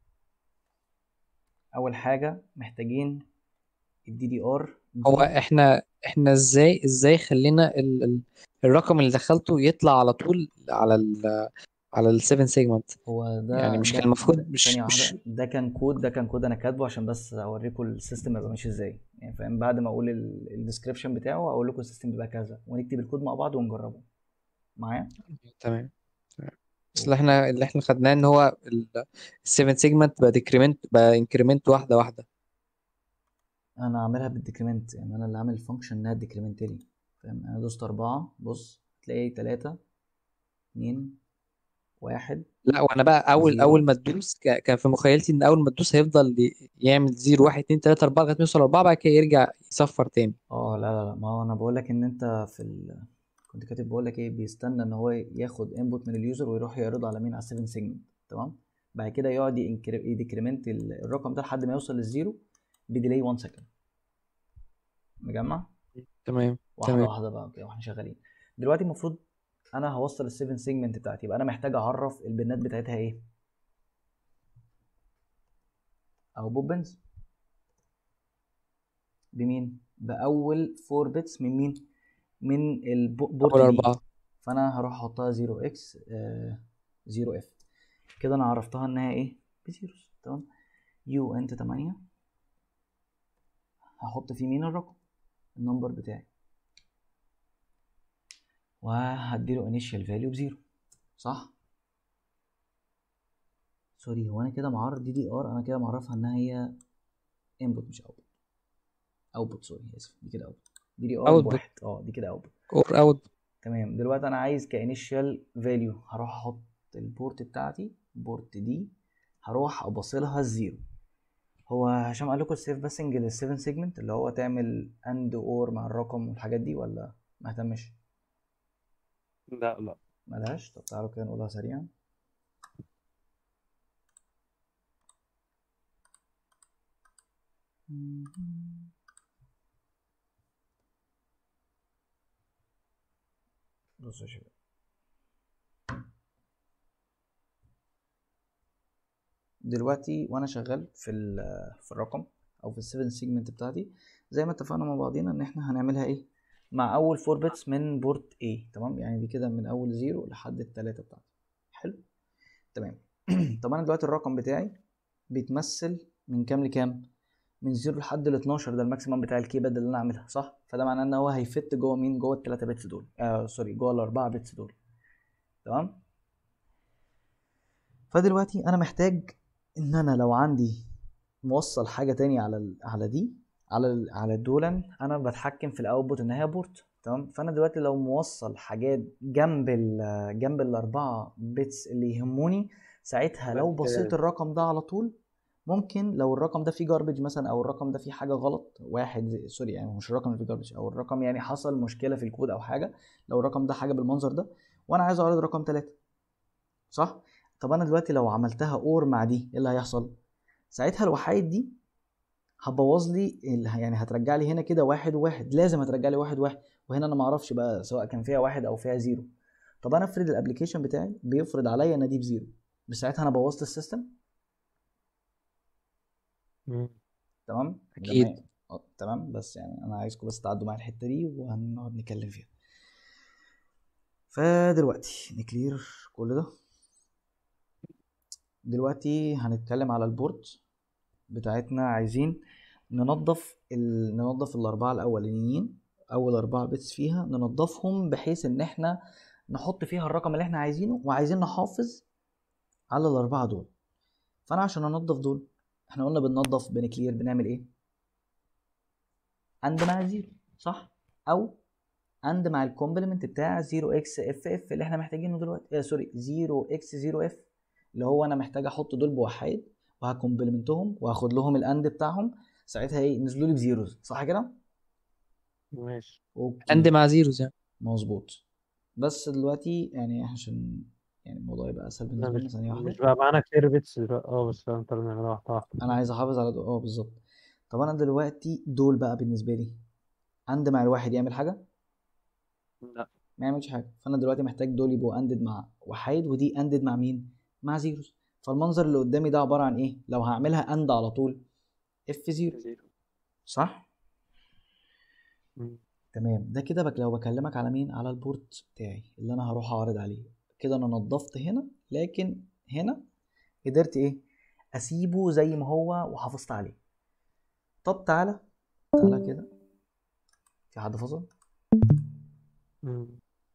Speaker 1: اول حاجه محتاجين الدي دي ار
Speaker 3: هو احنا احنا ازاي ازاي خلينا ال... ال... الرقم اللي دخلته يطلع على طول على ال على ال 7 سيجمنت
Speaker 1: هو ده
Speaker 3: يعني مش
Speaker 1: ده-
Speaker 3: كان المفروض
Speaker 1: ده-
Speaker 3: مش
Speaker 1: ثانية
Speaker 3: مش
Speaker 1: واحدة ده كان كود ده كان كود انا كاتبه عشان بس اوريكم السيستم هيبقى ماشي ازاي يعني فاهم بعد ما اقول الديسكربشن بتاعه اقول لكم السيستم بيبقى كذا ونكتب الكود مع بعض ونجربه معايا
Speaker 3: تمام تمام. بس اللي احنا اللي احنا خدناه ان هو ال 7 سيجمنت بقى ديكريمنت بقى انكريمنت واحده واحده
Speaker 1: انا عاملها بالديكريمنت يعني انا اللي عامل الفانكشن انها ديكريمنت لي فاهم انا دوست اربعة بص تلاقي تلاتة اتنين واحد
Speaker 3: لا وانا بقى اول
Speaker 1: زيرو.
Speaker 3: اول ما تدوس ك- كان في مخيلتي ان اول ما تدوس هيفضل ي- يعمل 0 1 2 3 4 لغايه ما يوصل 4 بعد كده يرجع يصفر تاني
Speaker 1: اه لا لا لا ما هو انا بقول لك ان انت في ال... كنت كاتب بقول لك ايه بيستنى ان هو ياخد انبوت من اليوزر ويروح يعرضه على مين على 7 سيجمنت تمام بعد كده يقعد يديكريمنت الرقم ده لحد ما يوصل للزيرو بديلي 1 سكند مجمع
Speaker 3: تمام
Speaker 1: واحده
Speaker 3: تمام.
Speaker 1: واحده بقى كده واحنا شغالين دلوقتي المفروض انا هوصل ال7 سيجمنت بتاعتي يبقى انا محتاج اعرف البنات بتاعتها ايه او بوبنز بمين باول 4 بيتس من مين من البورت
Speaker 3: اول
Speaker 1: دي
Speaker 3: اربعه
Speaker 1: فانا هروح احطها 0 اكس 0 اف كده انا عرفتها انها ايه بزيروز تمام يو انت 8 هحط فيه مين الرقم النمبر بتاعي وهديله initial value بزيرو صح سوري هو انا كده معرف دي دي ار انا كده معرفها انها هي input مش output output سوري اسف دي كده output دي دي ار
Speaker 3: Output.
Speaker 1: بواحد اه دي كده output
Speaker 3: اور اوت
Speaker 1: تمام دلوقتي انا عايز كانيشال فاليو هروح احط البورت بتاعتي بورت دي هروح ابصلها الزيرو هو هشام قال لكم السيف باسنج لل7 سيجمنت اللي هو تعمل اند اور مع الرقم والحاجات دي ولا ما اهتمش
Speaker 2: لا لا
Speaker 1: ملهاش طب تعالوا كده نقولها سريعا بصوا يا شباب دلوقتي وانا شغال في ال- في الرقم او في ال7 سيجمنت بتاعتي زي ما اتفقنا مع بعضينا ان احنا هنعملها ايه مع اول 4 بيتس من بورت A تمام يعني دي كده من اول زيرو لحد التلاتة بتاعتي حلو تمام طب انا دلوقتي الرقم بتاعي بيتمثل من كام لكام من زيرو لحد ال 12 ده الماكسيمم بتاع الكيباد اللي انا عاملها صح فده معناه ان هو هيفت جوه مين جوه التلاتة بيتس دول آه سوري جوه الاربعة بيتس دول تمام فدلوقتي انا محتاج ان انا لو عندي موصل حاجه تانية على ال... على دي على ال... على الدولن انا بتحكم في الاوتبوت ان هي بورت تمام فانا دلوقتي لو موصل حاجات جنب ال... جنب الاربعه بيتس اللي يهموني ساعتها لو بصيت الرقم ده على طول ممكن لو الرقم ده فيه جاربج مثلا او الرقم ده فيه حاجه غلط واحد زي- سوري يعني مش الرقم اللي فيه جاربج او الرقم يعني حصل مشكله في الكود او حاجه لو الرقم ده حاجه بالمنظر ده وانا عايز اعرض رقم ثلاثة صح طب انا دلوقتي لو عملتها اور مع دي ايه اللي هيحصل ساعتها الوحايد دي هتبوظ لي ال- يعني هترجع لي هنا كده واحد وواحد لازم هترجع لي واحد واحد وهنا انا ما اعرفش بقى سواء كان فيها واحد او فيها زيرو طب انا افرض الابلكيشن بتاعي بيفرض عليا ان دي بزيرو بس ساعتها انا بوظت السيستم
Speaker 2: مم.
Speaker 1: تمام
Speaker 3: أكيد.
Speaker 1: لما- آه، تمام بس يعني انا عايزكم بس تعدوا معايا الحته دي وهنقعد نتكلم فيها فدلوقتي نكلير كل ده دلوقتي هنتكلم على البورد بتاعتنا عايزين ننظف ال... ننظف الاربعه الاولانيين اول اربعه بيتس فيها ننظفهم بحيث ان احنا نحط فيها الرقم اللي احنا عايزينه وعايزين نحافظ على الاربعه دول فانا عشان انضف دول احنا قلنا بننضف بنكلير بنعمل ايه اند مع زيرو صح او اند مع الكومبلمنت بتاع 0 اكس اف اف اللي احنا محتاجينه دلوقتي آه سوري 0 اكس 0 اف اللي هو انا محتاج احط دول بوحايد وهكومبلمنتهم وهاخد لهم الاند بتاعهم ساعتها ايه نزلوا لي بزيروز صح كده
Speaker 2: ماشي
Speaker 1: اوكي
Speaker 3: اند مع زيروز يعني
Speaker 1: مظبوط بس دلوقتي يعني عشان يعني الموضوع يبقى اسهل
Speaker 2: لا
Speaker 1: بالنسبه لنا
Speaker 2: مش
Speaker 1: ثانيه واحده
Speaker 2: مش بقى معانا كتير بيتس دلوقتي اه بس انت نعملها واحدة واحدة
Speaker 1: انا عايز احافظ على دول اه بالظبط طب انا دلوقتي دول بقى بالنسبه لي اند مع الواحد يعمل حاجه
Speaker 2: لا
Speaker 1: ما يعملش حاجه فانا دلوقتي محتاج دول يبقوا اندد مع وحيد ودي اندد مع مين مع زيروز فالمنظر اللي قدامي ده عباره عن ايه لو هعملها اند على طول اف زيرو
Speaker 2: زيرو
Speaker 1: صح
Speaker 2: مم.
Speaker 1: تمام ده كده بك لو بكلمك على مين على البورت بتاعي اللي انا هروح اعرض عليه كده انا نظفت هنا لكن هنا قدرت ايه اسيبه زي ما هو وحافظت عليه طب تعالى تعالى كده في حد فصل
Speaker 2: مم.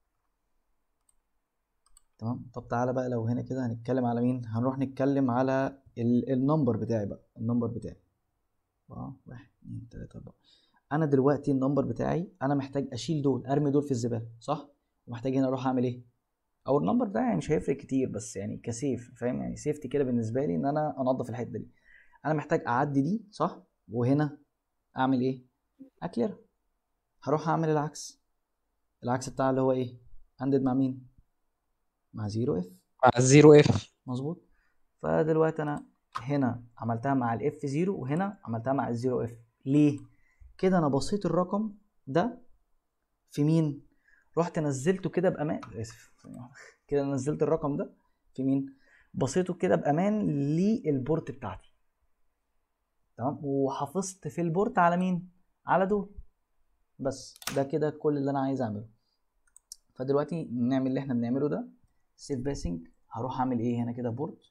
Speaker 1: تمام طب تعالى بقى لو هنا كده هنتكلم على مين هنروح نتكلم على ال- النمبر بتاعي بقى النمبر بتاعي اه واحد اتنين تلاتة أربعة انا دلوقتي النمبر بتاعي انا محتاج اشيل دول ارمي دول في الزباله صح ومحتاج هنا اروح اعمل ايه او النمبر ده يعني مش هيفرق كتير بس يعني كسيف فاهم يعني سيفتي كده بالنسبه لي ان انا انضف الحته دي انا محتاج اعدي دي صح وهنا اعمل ايه اكلير هروح اعمل العكس العكس بتاع اللي هو ايه اندد مع مين مع زيرو اف
Speaker 3: مع الزيرو اف
Speaker 1: مظبوط فدلوقتي انا هنا عملتها مع الاف زيرو وهنا عملتها مع الزيرو اف ليه كده انا بصيت الرقم ده في مين رحت نزلته كده بامان اسف كده نزلت الرقم ده في مين بصيته كده بامان للبورت بتاعتي تمام وحافظت في البورت على مين على دول بس ده كده كل اللي انا عايز اعمله فدلوقتي نعمل اللي احنا بنعمله ده سيف باسنج هروح اعمل ايه هنا كده بورت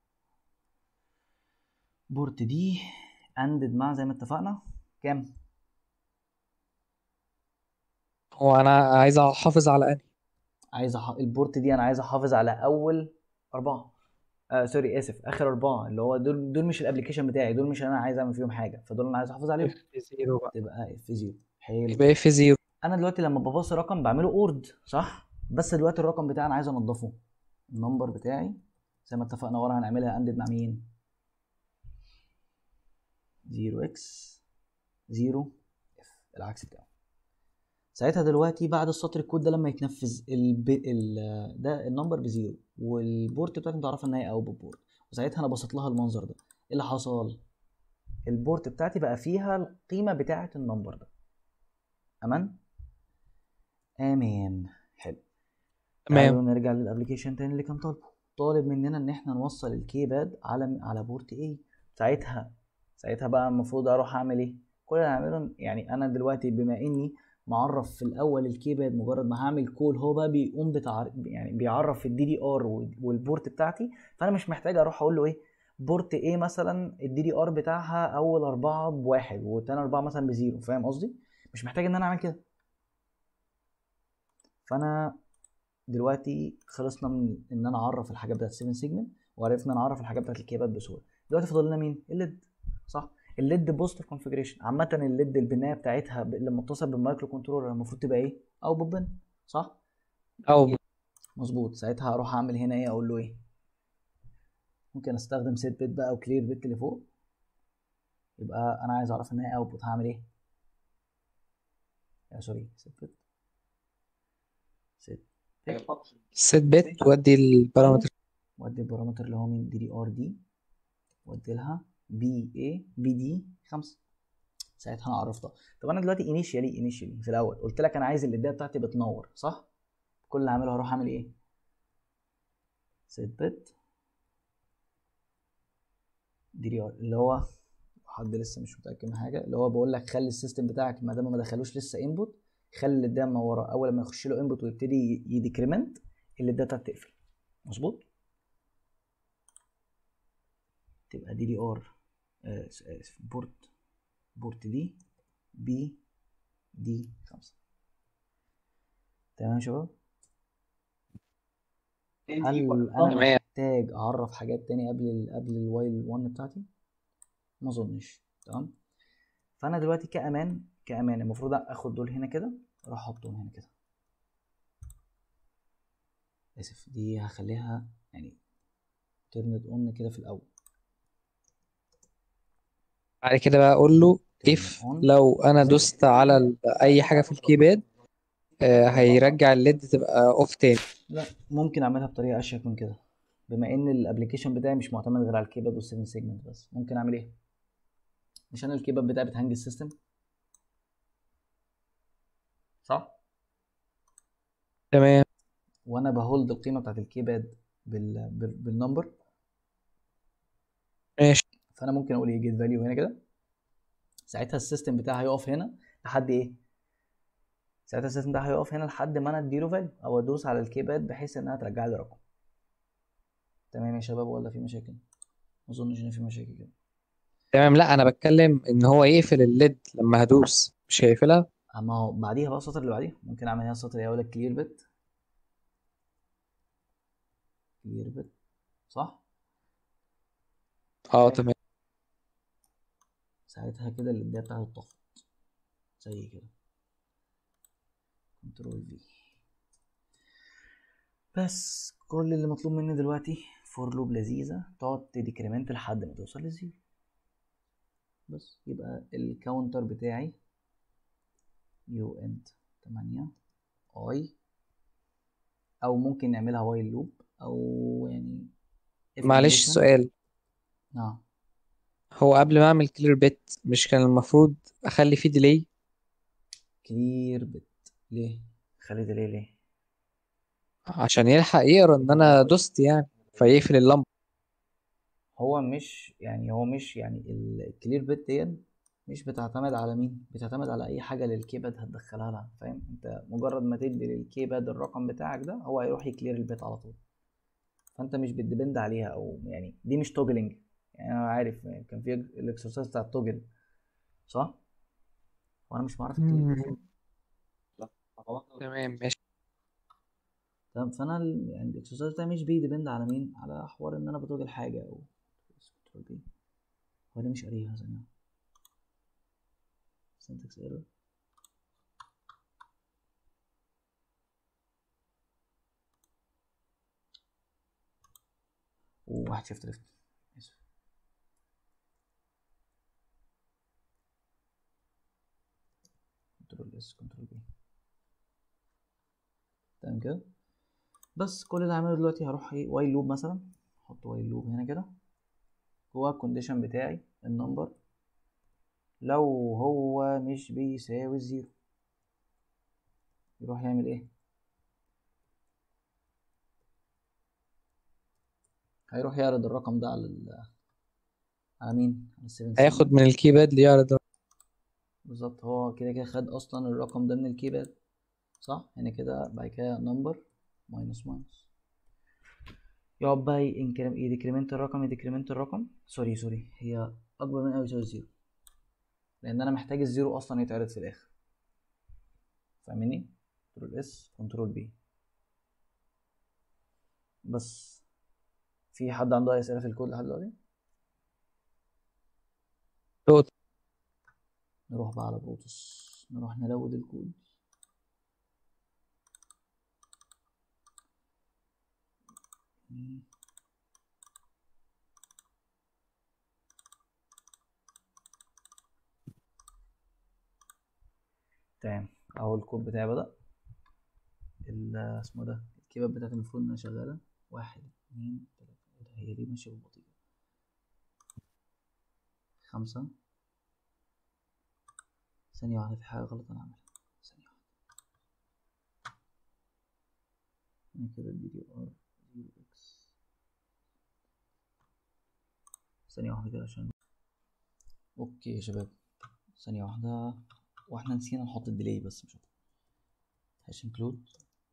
Speaker 1: بورت دي اندد مع زي ما اتفقنا كام
Speaker 3: هو انا عايز احافظ على انهي
Speaker 1: عايز أح... البورت دي انا عايز احافظ على اول اربعه آه سوري اسف اخر اربعه اللي هو دول دول مش الابلكيشن بتاعي دول مش انا عايز اعمل فيهم حاجه فدول انا عايز احافظ عليهم
Speaker 3: اف زيرو بقى
Speaker 1: تبقى اف زيرو حلو
Speaker 3: يبقى اف زيرو
Speaker 1: انا دلوقتي لما ببص رقم بعمله اورد صح بس دلوقتي الرقم بتاعي انا عايز انضفه النمبر بتاعي زي ما اتفقنا ورا هنعملها اندد مع مين 0 اكس 0 اف العكس بتاعه ساعتها دلوقتي بعد السطر الكود ده لما يتنفذ الب... ال... ده النمبر بزيرو والبورت بتاعتي انت عارفه ان هي اوت بورت وساعتها انا بسط لها المنظر ده ايه اللي حصل البورت بتاعتي بقى فيها القيمه بتاعه النمبر ده امان امان حلو
Speaker 3: تمام
Speaker 1: تعالوا نرجع للابلكيشن تاني اللي كان طالبه طالب مننا ان احنا نوصل الكيباد على على بورت ايه ساعتها ساعتها بقى المفروض اروح اعمل ايه كل اللي هعمله يعني انا دلوقتي بما اني معرف في الاول الكيباد مجرد ما هعمل كول هو بقى بيقوم بتاع يعني بيعرف الدي دي ار والبورت بتاعتي فانا مش محتاج اروح اقول له ايه بورت ايه مثلا الدي دي ار بتاعها اول اربعه بواحد والتاني اربعه مثلا بزيرو فاهم قصدي مش محتاج ان انا اعمل كده فانا دلوقتي خلصنا من ان انا اعرف الحاجات بتاعت 7 سيجمنت وعرفنا نعرف الحاجات بتاعت الكيبات بسهوله دلوقتي فاضل لنا مين الليد صح الليد بوزيتيف كونفيجريشن عامه الليد البنايه بتاعتها ب- لما اتصل بالمايكرو كنترولر المفروض تبقى ايه او بوبن صح
Speaker 3: او
Speaker 1: مظبوط ساعتها هروح اعمل هنا ايه اقول له ايه ممكن استخدم سيت بت بقى وكلير بت اللي فوق يبقى انا عايز اعرف ان هي اوتبوت هعمل ايه يا سوري سيت بت سيت
Speaker 3: سيت بت وادي البارامتر
Speaker 1: وادي البارامتر اللي هو مين دي دي ار دي وادي لها بي اي بي دي 5 ساعتها انا عرفتها طب انا دلوقتي انيشيالي انيشيالي في الاول قلت لك انا عايز الليدات بتاعتي بتنور صح كل اللي هعمله هروح اعمل ايه سيت بت دي دي ار اللي هو حد لسه مش متاكد من حاجه اللي هو بقول لك خلي السيستم بتاعك ما دام ما دخلوش لسه انبوت خلي الليدات منوره اول ما يخش له انبوت ويبتدي يديكريمنت الليدات بتقفل مظبوط تبقى دي دي ار اسف بورت بورت دي بي دي خمسة تمام يا شباب هل انا
Speaker 3: تمام.
Speaker 1: محتاج اعرف حاجات تاني قبل ال قبل الوايل 1 بتاعتي ما اظنش تمام فانا دلوقتي كامان كامان المفروض اخد دول هنا كده اروح احطهم هنا كده اسف دي هخليها يعني ترند اون كده في الاول
Speaker 3: بعد كده بقى اقول له
Speaker 1: turn
Speaker 3: اف
Speaker 1: on.
Speaker 3: لو انا دوست على ال- اي حاجه في الكيباد آه، هيرجع الليد تبقى اوف تاني
Speaker 1: لا ممكن اعملها بطريقه اشيك من كده بما ان الابلكيشن بتاعي مش معتمد غير على الكيباد والسيفن سيجمنت بس ممكن اعمل ايه مش انا الكيباد بتاعي بتهنج السيستم صح
Speaker 3: تمام
Speaker 1: وانا بهولد القيمه بتاعت الكيباد بال... بال... بالنمبر
Speaker 3: ماشي
Speaker 1: فانا ممكن اقول ايه جيت فاليو هنا كده ساعتها السيستم بتاعي هيقف هنا لحد ايه ساعتها السيستم ده هيقف هنا لحد ما انا اديله فاليو او ادوس على الكيباد بحيث انها ترجع لي رقم تمام يا شباب ولا في مشاكل ما اظنش ان في مشاكل كده
Speaker 3: تمام لا انا بتكلم ان هو يقفل الليد لما هدوس مش هيقفلها
Speaker 1: اما هو بعديها بقى السطر اللي بعديها ممكن اعمل هنا السطر اللي هو لك كلير بت كلير بت صح
Speaker 3: اه تمام
Speaker 1: ساعتها كده الابداع بتاعته اتطفت زي كده كنترول في بس كل اللي مطلوب مني دلوقتي فور لوب لذيذة تقعد تديكريمنت لحد ما توصل للزيرو بس يبقى الكاونتر بتاعي يو انت تمانية اي او ممكن نعملها وايل لوب او يعني if
Speaker 3: معلش
Speaker 1: condition-
Speaker 3: سؤال
Speaker 1: اه
Speaker 3: هو قبل ما اعمل كلير بت مش كان المفروض اخلي فيه ديلي
Speaker 1: كلير بت ليه خلي ديلي ليه
Speaker 3: عشان يلحق يقرا ان انا دوست يعني فيقفل اللمبه
Speaker 1: هو مش يعني هو مش يعني الكلير بت دي مش بتعتمد على مين بتعتمد على اي حاجه للكيباد هتدخلها لها فاهم انت مجرد ما تدي للكيباد الرقم بتاعك ده هو هيروح يكلير البيت على طول فانت مش بتديبند عليها او يعني دي مش توجلنج يعني انا عارف كان في الاكسرسايز بتاع التوجل صح وانا مش بعرف الكلير
Speaker 3: تمام ماشي
Speaker 1: تمام فانا ال- يعني الاكسرسايز ده مش بيديبند على مين على حوار ان انا بتوجل حاجه او كنترول بي هو ليه مش قاريها ثانيه syntax error وواحد شيفت ليفت اسف كنترول اس كنترول بي تمام كده بس كل اللي هعمله دلوقتي هروح ايه وايل لوب مثلا احط وايل لوب هنا كده جوه الكونديشن بتاعي النمبر لو هو مش بيساوي الزيرو يروح يعمل ايه هيروح يعرض الرقم ده على ال على مين على السيفن
Speaker 3: هياخد من الكيباد ليعرض
Speaker 1: بالظبط هو كده كده خد اصلا الرقم ده من الكيباد صح يعني كده بعد كده نمبر ماينس ماينس يقعد بقى ينكرم يديكريمنت الرقم يديكريمنت الرقم سوري سوري هي اكبر من او يساوي زيرو لان انا محتاج الزيرو اصلا يتعرض في الاخر فاهمني كنترول اس كنترول بي بس في حد عنده اي اسئله في الكود لحد دلوقتي
Speaker 3: دوت.
Speaker 1: نروح بقى على بروتوس نروح نلود الكود تمام اهو الكود بتاعي بدأ ال- اسمه ده الكيبات بتاعتي المفروض انها شغالة واحد اتنين تلاتة ايه ده هي دي ماشية بالبطيء خمسة ثانية واحدة في حاجة غلط أنا عاملها ثانية واحدة هنا كده الدي دي ار زيرو اكس ثانية واحدة كده عشان اوكي يا شباب ثانية واحدة واحنا نسينا نحط الديلي بس مش اكتر هاش انكلود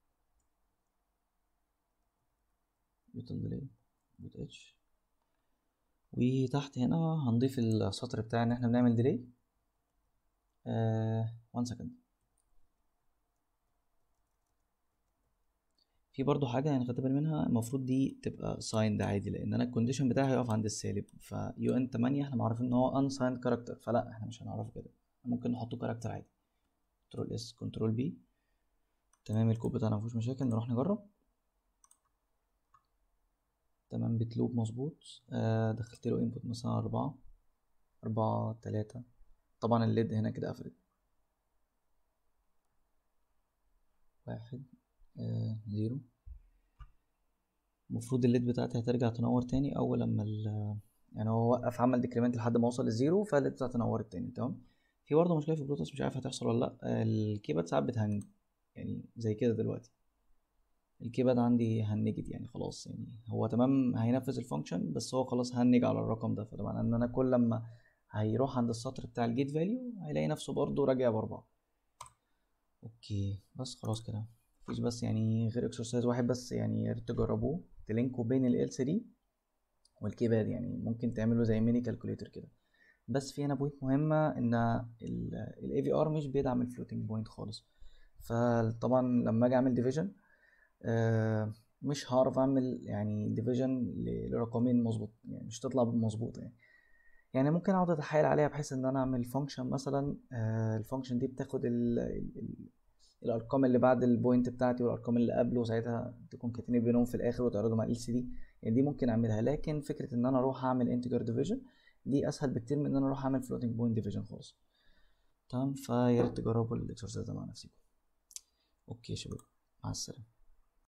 Speaker 1: يوتل ديلي دوت اتش وتحت هنا هنضيف السطر بتاع ان احنا بنعمل ديلي آه 1 سكند في برضو حاجة يعني خدت بالي منها المفروض دي تبقى سايند عادي لأن أنا الكونديشن بتاعي هيقف عند السالب ف يو ان 8 احنا معرفين إن هو unsigned كاركتر فلا احنا مش هنعرفه كده ممكن نحطه كاركتر عادي كنترول اس كنترول بي تمام الكود بتاعنا مفيهوش مشاكل نروح نجرب تمام بتلوب مظبوط آه دخلت له انبوت مثلا أربعة أربعة تلاتة طبعا الليد هنا كده قفلت واحد آه زيرو المفروض الليد بتاعتي هترجع تنور تاني أول لما ال يعني هو وقف عمل ديكريمنت لحد ما وصل للزيرو فالليد بتاعتي نورت تاني تمام في برضه مشكلة في بلوتوث مش عارف هتحصل ولا لأ آه، الكيباد ساعات بتهنج يعني زي كده دلوقتي الكيباد عندي هنجت يعني خلاص يعني هو تمام هينفذ الفانكشن بس هو خلاص هنج على الرقم ده فده معناه ان انا كل لما هيروح عند السطر بتاع الجيت فاليو هيلاقي نفسه برضه راجع باربعة اوكي بس خلاص كده مفيش بس يعني غير اكسرسايز واحد بس يعني يا ريت تجربوه تلينكوا بين ال LCD والكيباد يعني ممكن تعملوا زي ميني كالكوليتر كده بس في هنا بوينت مهمة ان ال AVR مش بيدعم الفلوتنج بوينت خالص فطبعا لما اجي اعمل ديفيجن آه، مش هعرف اعمل يعني ديفيجن لرقمين مظبوط يعني مش تطلع مظبوطه يعني يعني ممكن اقعد اتحايل عليها بحيث ان انا اعمل فانكشن مثلا آه الفانكشن دي بتاخد ال ال ال الارقام اللي بعد البوينت بتاعتي والارقام اللي قبله وساعتها تكون كاتبين بينهم في الاخر وتعرضهم على ال سي دي يعني دي ممكن اعملها لكن فكره ان انا اروح اعمل انتجر ديفيجن دي اسهل بكتير من ان انا اروح اعمل فلوتنج بوينت ديفيجن خالص تمام فيا ريت تجربوا الاكسرسايز ده مع نفسكم اوكي يا شباب مع السلامه